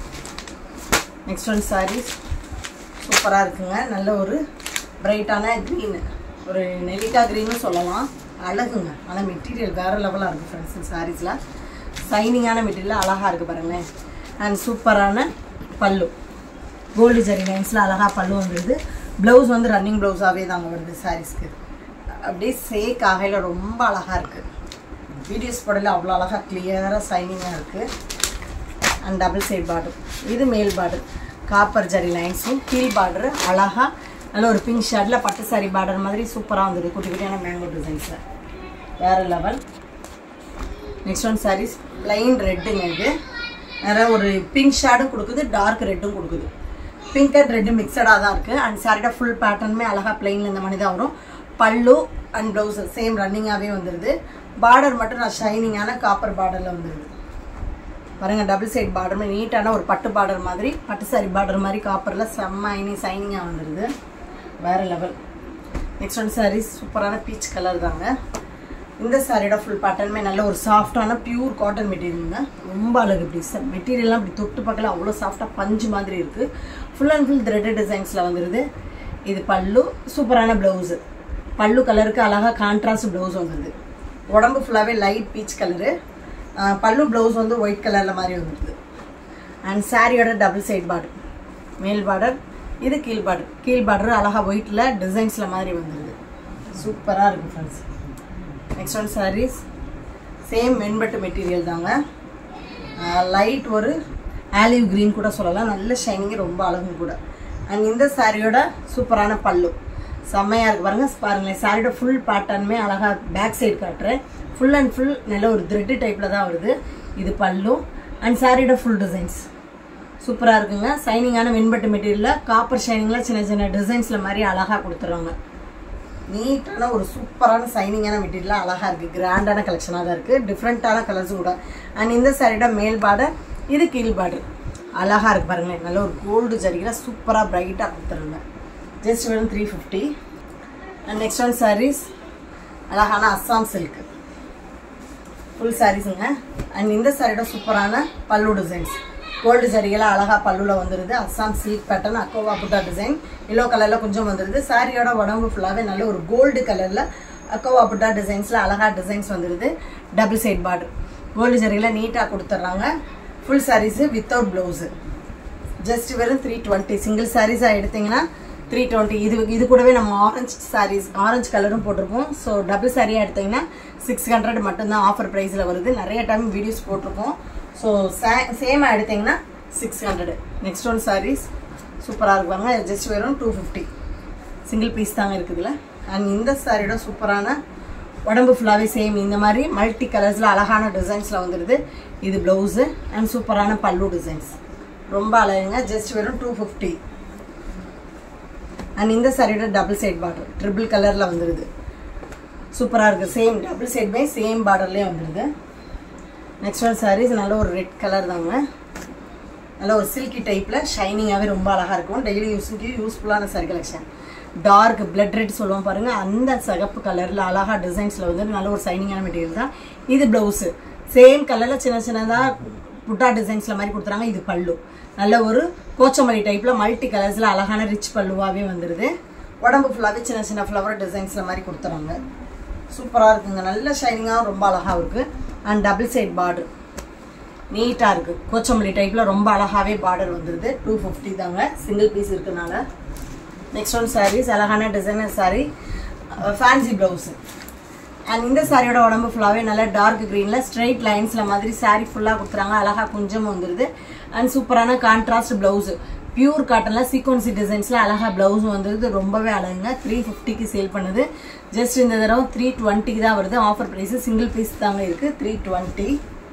நெக்ஸ்ட் ஒன் சாரீஸ் சூப்பராக இருக்குங்க நல்ல ஒரு பிரைட்டான க்ரீன் ஒரு நெல்லிக்கா க்ரீன்னு சொல்லலாம் அழகுங்க ஆனால் மெட்டீரியல் வேறு லெவலாக இருக்குது ஃப்ரெண்ட்ஸ் சாரீஸில் சைனிங்கான மெட்டீரியல் அழகாக இருக்குது பாருங்களேன் அண்ட் சூப்பரான பல்லு கோல்டு ஜரி லைன்ஸில் அழகாக பல்லு வந்துடுது ப்ளவுஸ் வந்து ரன்னிங் ப்ளவுஸாகவே தாங்க வருது சாரீஸ்க்கு அப்படியே சேக் ஆகையில் ரொம்ப அழகாக இருக்குது வீடியோஸ் போடல அவ்வளோ அழகாக கிளியராக சைனிங்காக இருக்குது அண்ட் டபுள் சைட் பார்டர் இது மேல் பார்டர் காப்பர் ஜரி லைன்ஸும் கீழ் பார்டர் அழகாக நல்ல ஒரு பிங்க் ஷேடில் பட்டு சாரி பார்டர் மாதிரி சூப்பராக வந்துடுது குட்டி குட்டியான மேங்கோ டிசைன்ஸில் வேறு level next one saris plain ரெட்டுங்க இது நிறைய ஒரு பிங்க் ஷேடும் கொடுக்குது டார்க் ரெட்டும் கொடுக்குது பிங்க் அண்ட் ரெட்டு மிக்சடாக தான் இருக்குது அண்ட் சாரியோட ஃபுல் பேட்டர்னுமே அழகாக பிளெயினில் இந்த மாதிரி தான் வரும் பல்லு அண்ட் ப்ளவுஸ் சேம் ரன்னிங்காகவே வந்துடுது பார்டர் மட்டும் நான் ஷைனிங்கான காப்பர் பார்டரில் வந்துடுது பாருங்க டபுள் சைட் பார்டர் நீட்டான ஒரு பட்டு பார்டர் மாதிரி பட்டு சாரி பார்டர் மாதிரி காப்பரில் செம்ம ஐனி சைனிங்காக வந்துடுது வேறு லெவல் நெக்ஸ்ட் ஒன் சாரீஸ் சூப்பரான பீச் கலர் தாங்க இந்த சாரியோட ஃபுல் பேட்டர்னுமே நல்ல ஒரு சாஃப்டான பியூர் காட்டன் மெட்டீரியலுங்க ரொம்ப அழகு இப்படி மெட்டீரியல்லாம் இப்படி தொட்டு பார்க்கல அவ்வளோ சாஃப்டாக பஞ்சு மாதிரி இருக்குது ஃபுல் அண்ட் ஃபுல் த்ரெட்டட் டிசைன்ஸில் வந்துடுது இது பல்லு சூப்பரான ப்ளவுஸு பல்லு கலருக்கு அழகாக கான்ட்ராஸ்ட் ப்ளவுஸ் வந்துடுது உடம்பு ஃபுல்லாகவே லைட் பீச் கலரு பல்லு ப்ளவுஸ் வந்து ஒயிட் கலரில் மாதிரி வந்துடுது அண்ட் சாரியோட டபுள் சைட் பார்டர் மேல் பார்டர் இது கீழ் பார்டர் கீழ் பார்டர் அழகாக ஒயிட்டில் டிசைன்ஸில் மாதிரி வந்துடுது சூப்பராக இருக்குது friends next one saris same மென்பட்டு மெட்டீரியல் தாங்க லைட் ஒரு ஆலிவ் க்ரீன் கூட சொல்லலாம் நல்ல ஷைனிங் ரொம்ப அழகும் கூட அண்ட் இந்த சாரியோட சூப்பரான பல்லு செம்மையாக இருக்கு பாருங்க பாருங்களேன் சாரியோட ஃபுல் பேட்டர்னுமே அழகாக பேக் சைடு காட்டுறேன் ஃபுல் அண்ட் ஃபுல் நல்ல ஒரு த்ரெட்டு டைப்பில் தான் வருது இது பல்லு அண்ட் சாரியோட ஃபுல் டிசைன்ஸ் சூப்பராக இருக்குங்க சைனிங்கான வெண்பட்டு மெட்டீரியலில் காப்பர் ஷைனிங்கில் சின்ன சின்ன டிசைன்ஸில் மாதிரி அழகாக கொடுத்துருவாங்க நீட்டான ஒரு சூப்பரான சைனிங்கான மெட்டீரியலாக அழகாக இருக்குது கிராண்டான கலெக்ஷனாக தான் இருக்குது டிஃப்ரெண்ட்டான கலர்ஸும் கூட அண்ட் இந்த சாரியோட மேல் பார்டர் இது கீழ் பார்டர் அழகாக இருக்குது பாருங்களேன் நல்ல ஒரு கோல்டு ஜரிகில் சூப்பராக பிரைட்டாக கொடுத்துருங்க ஜஸ்ட் வெறும் three fifty and next one saris அழகான அஸ்ஸாம் சில்க் ஃபுல் சாரீஸுங்க அண்ட் இந்த சாரியோட சூப்பரான பல்லு டிசைன்ஸ் கோல்டு ஜரிகெல்லாம் அழகாக பல்லுவில் வந்துடுது அஸ்ஸாம் சில்க் பேட்டர்ன் அக்கோவா புட்டா டிசைன் எல்லோ கலரில் கொஞ்சம் வந்துடுது சாரியோட உடம்பு ஃபுல்லாகவே நல்ல ஒரு கோல்டு கலரில் அக்கோவா புட்டா டிசைன்ஸில் அழகாக டிசைன்ஸ் வந்துடுது டபுள் சைட் பார்டர் கோல்டு ஜரியில் நீட்டாக கொடுத்துட்றாங்க full saris without blouse just வெறும் த்ரீ டுவெண்ட்டி சிங்கிள் சாரீஸாக எடுத்தீங்கன்னா த்ரீ டுவெண்ட்டி இது இது கூடவே நம்ம ஆரஞ்சு சாரீஸ் ஆரஞ்சு கலரும் போட்டிருப்போம் ஸோ டபுள் சாரியாக எடுத்தீங்கன்னா சிக்ஸ் ஹண்ட்ரட் மட்டும்தான் ஆஃபர் ப்ரைஸில் வருது நிறைய டைம் வீடியோஸ் போட்டிருப்போம் ஸோ சே சேமாக எடுத்தீங்கன்னா six hundred next one saris சூப்பராக இருக்குவாங்க ஜஸ்ட் வெறும் டூ ஃபிஃப்டி சிங்கிள் பீஸ் தாங்க இருக்குதுல அண்ட் இந்த சாரியோட சூப்பரான உடம்பு ஃபுல்லாகவே சேம் இந்த மாதிரி மல்டி கலர்ஸில் அழகான டிசைன்ஸில் வந்துடுது இது ப்ளவுஸு அண்ட் சூப்பரான பல்லு டிசைன்ஸ் ரொம்ப அழகுங்க ஜஸ்ட் வெறும் டூ ஃபிஃப்டி அண்ட் இந்த சாரியோட டபுள் சைட் பார்டர் ட்ரிபிள் கலரில் வந்துடுது சூப்பராக இருக்குது சேம் டபுள் சைடுமே சேம் பார்டர்லேயே வந்துடுது நெக்ஸ்ட் ஒன் சாரீஸ் நல்ல ஒரு ரெட் கலர் தாங்க நல்ல ஒரு சில்கி டைப்பில் ஷைனிங்காகவே ரொம்ப அழகாக இருக்கும் டெய்லி யூஸுக்கு யூஸ்ஃபுல்லான sari collection dark blood red சொல்லுவோம் பாருங்கள் அந்த சிகப்பு கலரில் அழகாக டிசைன்ஸில் வந்து நல்ல ஒரு ஷைனிங்கான மெட்டீரியல் தான் இது ப்ளவுஸு சேம் கலரில் சின்ன சின்னதாக புட்டா டிசைன்ஸில் மாதிரி கொடுத்துறாங்க இது பல்லு நல்ல ஒரு கோச்சமல்லி டைப்பில் மல்டி கலர்ஸில் அழகான ரிச் பல்லுவாகவே வந்துடுது உடம்பு ஃபுல்லாகவே சின்ன சின்ன ஃப்ளவர் டிசைன்ஸில் மாதிரி கொடுத்துறாங்க சூப்பராக இருக்குங்க நல்ல ஷைனிங்காக ரொம்ப அழகாக இருக்குது அண்ட் டபுள் சைட் பார்டர் நீட்டாக இருக்குது கோச்சமல்லி டைப்பில் ரொம்ப அழகாகவே பார்டர் வந்துடுது டூ ஃபிஃப்டி தாங்க சிங்கிள் பீஸ் இருக்கனால நெக்ஸ்ட் ஒன் சாரீஸ் அழகான designer sari fancy blouse and இந்த சாரியோட உடம்பு ஃபுல்லாகவே நல்லா டார்க் க்ரீனில் ஸ்ட்ரைட் லைன்ஸில் மாதிரி சாரீ ஃபுல்லாக கொடுத்துறாங்க அழகாக கொஞ்சம் வந்துடுது அண்ட் சூப்பரான கான்ட்ராஸ்ட் ப்ளவுஸு பியூர் காட்டனில் சீக்வன்சி டிசைன்ஸில் அழகாக ப்ளவுஸ் வந்துடுது ரொம்பவே அழகுங்க த்ரீ ஃபிஃப்டிக்கு சேல் பண்ணுது ஜஸ்ட் இந்த தடவை த்ரீ டுவெண்ட்டிக்கு தான் வருது ஆஃபர் ப்ரைஸு சிங்கிள் பீஸ் தாங்க இருக்குது three twenty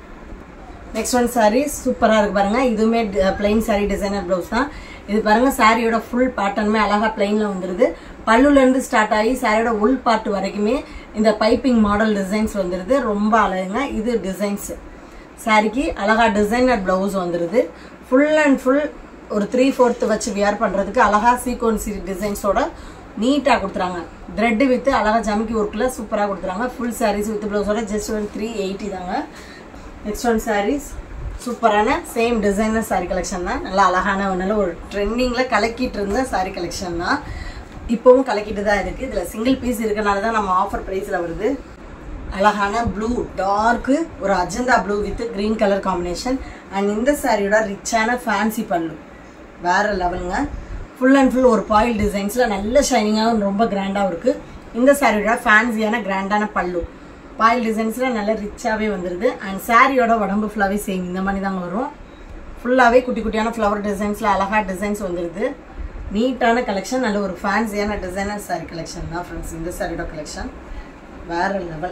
next one sari சூப்பராக இருக்கு பாருங்க இதுவுமே பிளைன் சாரீ டிசைனர் ப்ளவுஸ் தான் இது பாருங்க சாரியோட ஃபுல் பேட்டர்னுமே அழகா பிளைன்ல வந்துருது பல்லுல இருந்து ஸ்டார்ட் ஆகி சாரியோட உள் பார்ட் வரைக்குமே இந்த பைப்பிங் மாடல் டிசைன்ஸ் வந்துருது ரொம்ப அழகுங்க இது டிசைன்ஸ் சாரிக்கு அழகா டிசைனர் பிளவுஸ் வந்துருது ஃபுல் அண்ட் ஃபுல் ஒரு த்ரீ ஃபோர்த் வச்சு வியர் பண்றதுக்கு அழகா சீக்வன்சி டிசைன்ஸோட நீட்டாக கொடுத்துறாங்க த்ரெட் வித் அழகா ஜமிக்கி ஒர்க்கில் சூப்பராக கொடுத்துறாங்க ஃபுல் சாரீஸ் வித் ப்ளவுஸோட ஜஸ்ட் ஒரு த்ரீ எயிட்டி தாங்க நெக்ஸ்ட் ஒன் சாரீஸ் சூப்பரான சேம் டிசைனர் சாரீ கலெக்ஷன் தான் நல்லா அழகான நல்ல ஒரு ட்ரெண்டிங்கில் கலக்கிட்டு இருந்த சாரீ கலெக்ஷன் தான் இப்போவும் கலக்கிட்டு தான் இருக்குது இதில் சிங்கிள் பீஸ் இருக்கனால தான் நம்ம ஆஃபர் ப்ரைஸில் வருது அழகான ப்ளூ டார்க்கு ஒரு Ajanta blue with green colour combination and இந்த சாரியோட ரிச்சான ஃபேன்சி பல்லு வேற லெவலுங்க ஃபுல் அண்ட் ஃபுல் ஒரு பாயில் டிசைன்ஸில் நல்ல ஷைனிங்காகவும் ரொம்ப கிராண்டாகவும் இருக்குது இந்த சாரியோட ஃபேன்சியான கிராண்டான பல்லு பாயில் டிசைன்ஸில் நல்ல ரிச்சாகவே வந்துடுது அண்ட் சாரியோட உடம்பு ஃபுல்லாகவே சேம் இந்த மாதிரி தாங்க வரும் ஃபுல்லாகவே குட்டி குட்டியான ஃப்ளவர் டிசைன்ஸில் அழகாக டிசைன்ஸ் வந்துடுது நீட்டான கலெக்ஷன் நல்ல ஒரு ஃபேன்சியான டிசைனர் சாரி கலெக்ஷன் தான் ஃப்ரெண்ட்ஸ் இந்த சாரியோட கலெக்ஷன் வேற லெவல்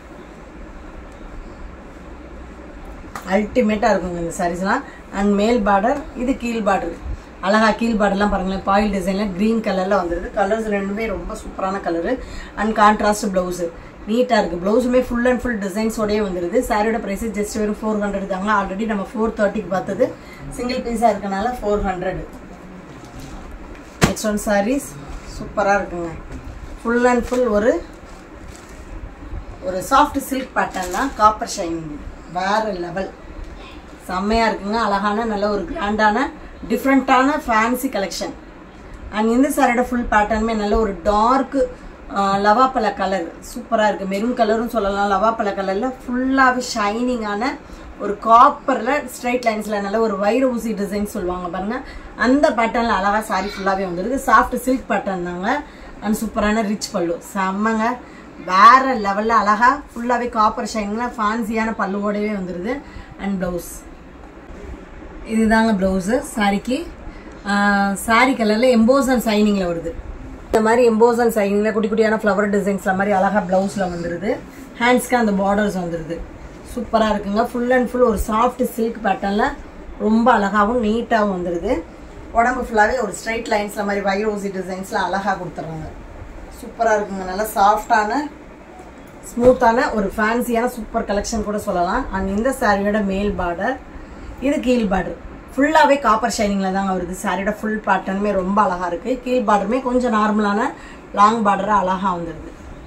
அல்டிமேட்டாக இருக்குங்க இந்த சாரீஸ்லாம் அண்ட் மேல் பார்டர் இது கீழ் பார்டர் அழகா கீழ் பார்டர்லாம் பாருங்களேன் பாயில் டிசைனில் க்ரீன் கலரில் வந்துடுது கலர்ஸ் ரெண்டுமே ரொம்ப சூப்பரான கலரு அண்ட் கான்ட்ராஸ்ட் ப்ளவுஸு நீட்டாக இருக்குது ப்ளவுஸுமே ஃபுல் அண்ட் ஃபுல் டிசைன்ஸோடயே வந்துடுது சாரியோட ப்ரைஸ் ஜஸ்ட் வெறும் ஃபோர் ஹண்ட்ரட் தாங்க ஆல்ரெடி நம்ம ஃபோர் தேர்ட்டிக்கு பார்த்தது சிங்கிள் பீஸாக இருக்கனால four hundred next one saris சூப்பராக இருக்குங்க ஃபுல் அண்ட் ஃபுல் ஒரு ஒரு சாஃப்ட் சில்க் பேட்டர்ன் தான் காப்பர் ஷைனிங் வேற லெவல் செம்மையாக இருக்குங்க அழகான நல்ல ஒரு கிராண்டான டிஃப்ரெண்ட்டான ஃபேன்சி கலெக்ஷன் அண்ட் இந்த சாரியோட ஃபுல் பேட்டர்னுமே நல்ல ஒரு டார்க்கு லவாப்பழ கலர் சூப்பராக இருக்குது மெரூன் கலரும் சொல்லலாம் லவாப்பழ கலரில் ஃபுல்லாகவே ஷைனிங்கான ஒரு காப்பரில் ஸ்ட்ரைட் லைன்ஸில் நல்ல ஒரு வைர ஊசி டிசைன் சொல்லுவாங்க பாருங்கள் அந்த பேட்டர்னில் அழகாக சாரி ஃபுல்லாகவே வந்துருக்கு சாஃப்ட் சில்க் பேட்டர்ன் தாங்க அண்ட் சூப்பரான ரிச் பல்லு செம்மங்க வேற லெவலில் அழகாக ஃபுல்லாகவே காப்பர் ஷைனிங்கில் ஃபேன்சியான பல்லுவோடவே வந்துடுது அண்ட் ப்ளவுஸ் இதுதாங்க ப்ளவுஸு சாரிக்கு சாரி கலரில் எம்போசன் சைனிங்கில் வருது இந்த மாதிரி எம்போசன் சைனிங்கில் குட்டி குட்டியான ஃப்ளவர் டிசைன்ஸில் மாதிரி அழகாக ப்ளவுஸில் வந்துடுது ஹேண்ட்ஸ்க்கு அந்த பார்டர்ஸ் வந்துடுது சூப்பராக இருக்குங்க ஃபுல் அண்ட் ஃபுல் ஒரு சாஃப்ட் சில்க் பேட்டர்னில் ரொம்ப அழகாகவும் நீட்டாகவும் வந்துடுது உடம்பு ஃபுல்லாகவே ஒரு ஸ்ட்ரைட் லைன்ஸில் மாதிரி வைரோசி டிசைன்ஸில் அழகாக கொடுத்துட்றாங்க சூப்பராக இருக்குங்க நல்லா சாஃப்டான ஸ்மூத்தான ஒரு ஃபேன்சியான சூப்பர் கலெக்ஷன் கூட சொல்லலாம் அண்ட் இந்த சாரியோட மேல் பார்டர் இது கீழ் பார்டர் ஃபுல்லாகவே காப்பர் ஷைனிங்கில் தாங்க வருது சாரியோட ஃபுல் பேட்டர்னுமே ரொம்ப அழகாக இருக்குது கீழ் பார்டருமே கொஞ்சம் நார்மலான லாங் பார்டராக அழகாக வந்துடுது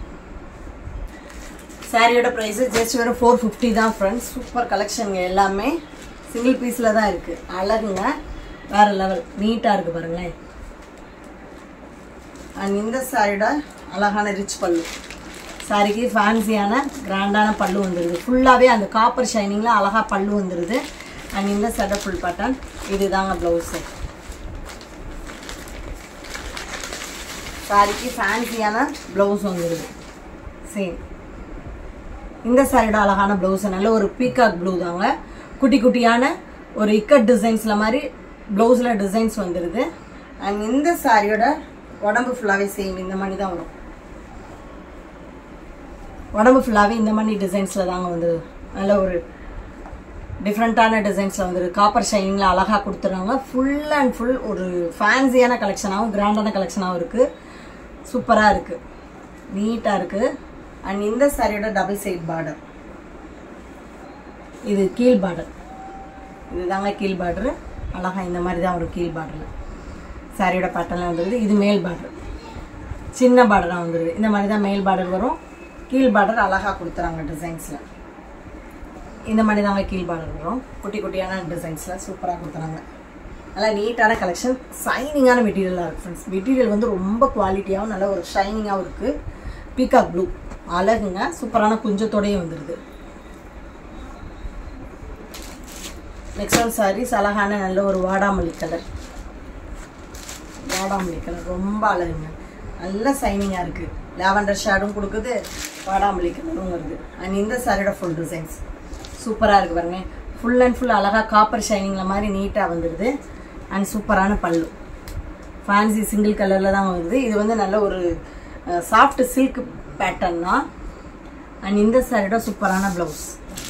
சாரியோட ப்ரைஸ் ஜஸ்ட் வெறும் ஃபோர் ஃபிஃப்டி தான் ஃப்ரெண்ட்ஸ் சூப்பர் கலெக்ஷனுங்க எல்லாமே சிங்கிள் பீஸில் தான் இருக்குது அழகுங்க வேறு லெவல் நீட்டாக இருக்குது பாருங்களேன் அண்ட் இந்த சாரியோட அழகான ரிச் பல்லு சாரிக்கு ஃபேன்சியான கிராண்டான பல்லு வந்துடுது ஃபுல்லாகவே அந்த காப்பர் ஷைனிங்கில் அழகாக பல்லு வந்துடுது அண்ட் இந்த சட்டை ஃபுல் பேட்டர்ன் இதுதாங்க ப்ளவுஸு சாரிக்கு ஃபேன்சியான ப்ளவுஸ் வந்துடுது சேம் இந்த சாரியோட அழகான ப்ளவுஸ் நல்ல ஒரு பீகாக் ப்ளூ தாங்க குட்டி குட்டியான ஒரு இக்கட் டிசைன்ஸில் மாதிரி ப்ளவுஸில் டிசைன்ஸ் வந்துடுது அண்ட் இந்த சாரியோட உடம்பு ஃபுல்லாகவே சேம் இந்த மாதிரி தான் வரும் உடம்பு ஃபுல்லாகவே இந்த மாதிரி டிசைன்ஸில் தாங்க வந்துடுது நல்ல ஒரு டிஃப்ரெண்ட்டான டிசைன்ஸில் வந்துடுது காப்பர் ஷைனிங்கில் அழகாக கொடுத்துருவாங்க ஃபுல் அண்ட் ஃபுல் ஒரு ஃபேன்சியான கலெக்ஷனாகவும் கிராண்டான கலெக்ஷனாகவும் இருக்குது சூப்பராக இருக்குது நீட்டாக இருக்குது அண்ட் இந்த சாரியோட டபுள் சைட் பார்டர் இது கீழ் பார்டர் இதுதாங்க கீழ் பார்டரு அழகாக இந்த மாதிரி தான் வரும் கீழ் பார்டரில் சாரியோட பேட்டர்லாம் வந்துடுது இது மேல் பார்டர் சின்ன பார்டராக வந்துடுது இந்த மாதிரி தான் மேல் பார்டர் வரும் கீழ் பார்டர் அழகாக கொடுத்துறாங்க டிசைன்ஸில் இந்த மாதிரி தாங்க கீழ் பார்டர் வரும் குட்டி குட்டியான டிசைன்ஸில் சூப்பராக கொடுத்துறாங்க நல்லா நீட்டான கலெக்ஷன் ஷைனிங்கான மெட்டீரியலாக இருக்குது ஃப்ரெண்ட்ஸ் மெட்டீரியல் வந்து ரொம்ப குவாலிட்டியாகவும் நல்ல ஒரு ஷைனிங்காகவும் இருக்குது பீகாக் ப்ளூ அழகுங்க சூப்பரான குஞ்சத்தோடயே வந்துடுது நெக்ஸ்ட் ஒன் சாரீஸ் அழகான நல்ல ஒரு வாடாமல்லி கலர் வாடாமல்லி கலர் ரொம்ப அழகுங்க நல்ல சைனிங்காக இருக்குது லாவெண்டர் ஷேடும் கொடுக்குது வாடாமல்லி கலரும் வருது அண்ட் இந்த சாரியோட ஃபுல் டிசைன்ஸ் சூப்பராக இருக்குது பாருங்க ஃபுல் அண்ட் ஃபுல் அழகாக காப்பர் ஷைனிங்கில் மாதிரி நீட்டாக வந்துடுது அண்ட் சூப்பரான பல்லு ஃபேன்சி சிங்கிள் கலரில் தான் வருது இது வந்து நல்ல ஒரு சாஃப்ட் சில்க் பேட்டர்ன் தான் அண்ட் இந்த சாரியோட சூப்பரான ப்ளவுஸ்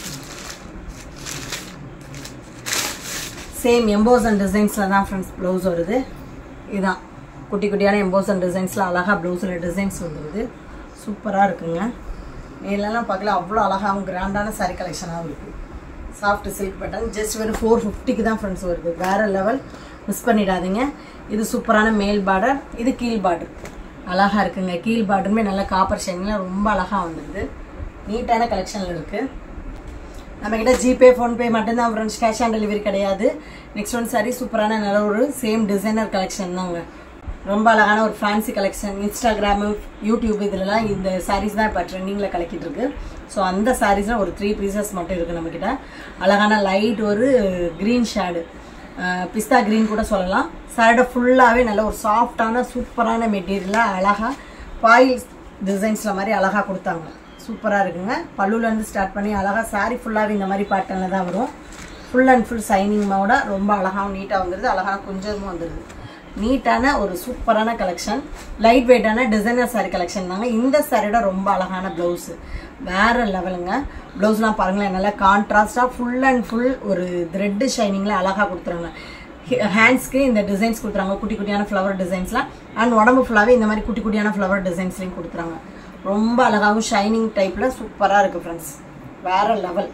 சேம் எம்போஸ் அண்ட் டிசைன்ஸில் தான் ஃப்ரெண்ட்ஸ் ப்ளவுஸ் வருது இதுதான் குட்டி குட்டியான எம்போஸ் அண்ட் டிசைன்ஸில் அழகாக ப்ளவுஸில் டிசைன்ஸ் வந்துடுது சூப்பராக இருக்குங்க நேர்லலாம் பார்க்கல அவ்வளோ அழகாகவும் கிராண்டான சாரீ கலெக்ஷனாகவும் இருக்குது சாஃப்ட் சில்க் பேட்டர்ன் ஜஸ்ட் வெறும் ஃபோர் ஃபிஃப்டிக்கு தான் ஃப்ரெண்ட்ஸ் வருது வேறு லெவல் மிஸ் பண்ணிடாதீங்க இது சூப்பரான மேல் பார்டர் இது கீழ் பார்டர் அழகாக இருக்குங்க கீழ் பார்டருமே நல்ல காப்பர் ஷைனில் ரொம்ப அழகாக வந்துடுது நீட்டான கலெக்ஷனில் இருக்குது நம்மக்கிட்ட ஜிபே ஃபோன்பே மட்டும்தான் ஃப்ரெண்ட்ஸ் கேஷ் ஆன் டெலிவரி கிடையாது நெக்ஸ்ட் ஒன் சாரி சூப்பரான நல்ல ஒரு சேம் டிசைனர் கலெக்ஷன் தாங்க ரொம்ப அழகான ஒரு ஃபேன்சி கலெக்ஷன் இன்ஸ்டாகிராமு யூடியூப் இதுலலாம் இந்த சாரீஸ் தான் இப்போ ட்ரெண்டிங்கில் கலக்கிட்டு இருக்கு ஸோ அந்த சாரீஸில் ஒரு த்ரீ பீசஸ் மட்டும் இருக்குது நம்மக்கிட்ட அழகான லைட் ஒரு க்ரீன் ஷேடு பிஸ்தா க்ரீன் கூட சொல்லலாம் சாரியோட ஃபுல்லாகவே நல்ல ஒரு சாஃப்டான சூப்பரான மெட்டீரியலாக அழகாக பாயில் டிசைன்ஸில் மாதிரி அழகாக கொடுத்தாங்க சூப்பராக இருக்குங்க பல்லுலேருந்து ஸ்டார்ட் பண்ணி அழகாக சாரி ஃபுல்லாகவே இந்த மாதிரி பேட்டர்னில் தான் வரும் ஃபுல் அண்ட் ஃபுல் சைனிங்கோட ரொம்ப அழகாகவும் நீட்டாக வந்துடுது அழகான கொஞ்சமும் வந்துடுது நீட்டான ஒரு சூப்பரான கலெக்ஷன் லைட் வெயிட்டான டிசைனர் சாரி கலெக்ஷன் தாங்க இந்த சாரியோட ரொம்ப அழகான ப்ளவுஸு வேற லெவலுங்க ப்ளவுஸ்லாம் பாருங்களேன் நல்லா கான்ட்ராஸ்டாக ஃபுல் அண்ட் ஃபுல் ஒரு த்ரெட்டு ஷைனிங்கில் அழகாக கொடுத்துறாங்க ஹேண்ட்ஸ்க்கு இந்த டிசைன்ஸ் கொடுத்துறாங்க குட்டி குட்டியான ஃப்ளவர் டிசைன்ஸ்லாம் அண்ட் உடம்பு ஃபுல்லாகவே இந்த மாதிரி குட்டி குட்டியான ஃப்ளவர் டிசைன்ஸ்லையும் கொடுத்துறாங்க ரொம்ப அழகாகவும் ஷைனிங் டைப்பில் சூப்பராக இருக்குது ஃப்ரெண்ட்ஸ் வேற லெவல்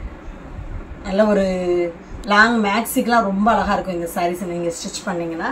நல்ல ஒரு லாங் மேக்ஸிக்கெலாம் ரொம்ப அழகாக இருக்கும் இந்த சாரீஸ் நீங்கள் ஸ்டிச் பண்ணிங்கன்னா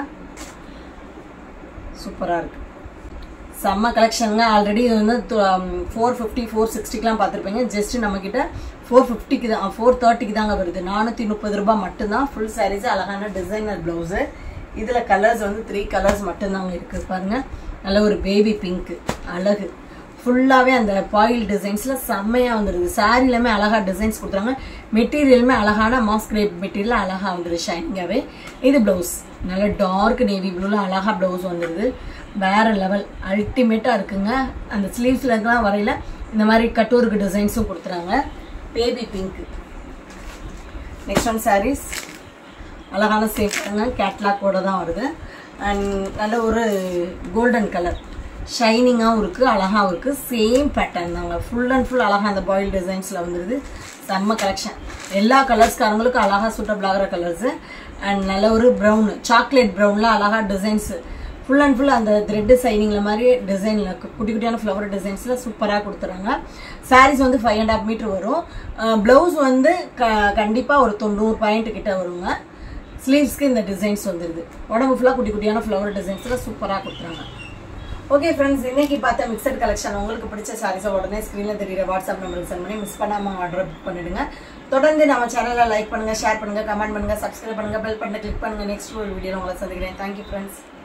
சூப்பராக இருக்குது செம்ம கலெக்ஷனுங்க ஆல்ரெடி இது வந்து ஃபோர் ஃபிஃப்டி ஃபோர் சிக்ஸ்டிக்கெலாம் பார்த்துருப்பீங்க ஜஸ்ட் நம்மக்கிட்ட ஃபோர் ஃபிஃப்டிக்கு தான் ஃபோர் தேர்ட்டிக்கு தாங்க வருது நானூற்றி முப்பது ரூபாய் மட்டும்தான் ஃபுல் சாரீஸ் அழகான டிசைனர் ப்ளவுஸு இதில் கலர்ஸ் வந்து த்ரீ கலர்ஸ் மட்டும்தாங்க இருக்குது பாருங்கள் நல்ல ஒரு பேபி பிங்க்கு அழகு ஃபுல்லாகவே அந்த பாயில் டிசைன்ஸில் செம்மையாக வந்துடுது சாரிலுமே அழகாக டிசைன்ஸ் கொடுத்துறாங்க மெட்டீரியலுமே அழகான மாஸ் கிரேப் மெட்டீரியல் அழகாக வந்துடுது ஷைனிங்காகவே இது ப்ளவுஸ் நல்ல டார்க் நேவி ப்ளூவில் அழகாக ப்ளவுஸ் வந்துடுது வேற லெவல் அல்டிமேட்டாக இருக்குங்க அந்த ஸ்லீவ்ஸில் இருக்கலாம் வரையில் இந்த மாதிரி கட்டூருக்கு டிசைன்ஸும் கொடுத்துறாங்க baby pink next one saris அழகான சேஃப்டுங்க கேட்லாக்கோட தான் வருது அண்ட் நல்ல ஒரு கோல்டன் கலர் ஷைனிங்காகவும் இருக்குது அழகாகவும் இருக்குது சேம் பேட்டர்ன் தாங்க ஃபுல் அண்ட் ஃபுல் அழகாக அந்த பாயில் டிசைன்ஸில் வந்துடுது செம்ம கலெக்ஷன் எல்லா கலர்ஸ்காரங்களுக்கும் அழகாக சூட்டபிள் ஆகிற கலர்ஸு அண்ட் நல்ல ஒரு ப்ரௌனு சாக்லேட் ப்ரௌனில் அழகாக டிசைன்ஸு ஃபுல் அண்ட் ஃபுல் அந்த த்ரெட் சைனிங்ல மாதிரி டிசைனில் குட்டி குட்டியான ஃப்ளவர் டிசைன்ஸில் சூப்பராக கொடுத்துறாங்க சாரீஸ் வந்து ஃபைவ் அண்ட் ஹாஃப் மீட்டர் வரும் ப்ளவுஸ் வந்து க கண்டிப்பாக ஒரு தொண்ணூறு பாயிண்ட் கிட்ட வருங்க ஸ்லீவ்ஸ்க்கு இந்த டிசைன்ஸ் வந்துடுது உடம்பு ஃபுல்லாக குட்டி குட்டியான ஃப்ளவர் டிசைன்ஸில் சூப்பராக கொடுத்துறாங்க ஓகே ஃப்ரெண்ட்ஸ் இன்னைக்கு பார்த்த மிக்சட் கலெக்ஷன் உங்களுக்கு பிடிச்ச சாரீஸை உடனே ஸ்க்ரீனில் தெரியுற வாட்ஸ்அப் நம்பருக்கு சென்ட் பண்ணி மிஸ் பண்ணாமல் ஆர்டர் புக் பண்ணிடுங்க தொடர்ந்து நம்ம சேனலை லைக் பண்ணுங்க ஷேர் பண்ணுங்க கமெண்ட் பண்ணுங்க சப்ஸ்கிரைப் பண்ணுங்க பெல் பண்ண கிளிக் பண்ணுங்க நெக்ஸ்ட் ஒரு வீடியோ உங்களை சந்திக்கிறேன் தேங்க்யூ ஃப்ரெண்ட்ஸ்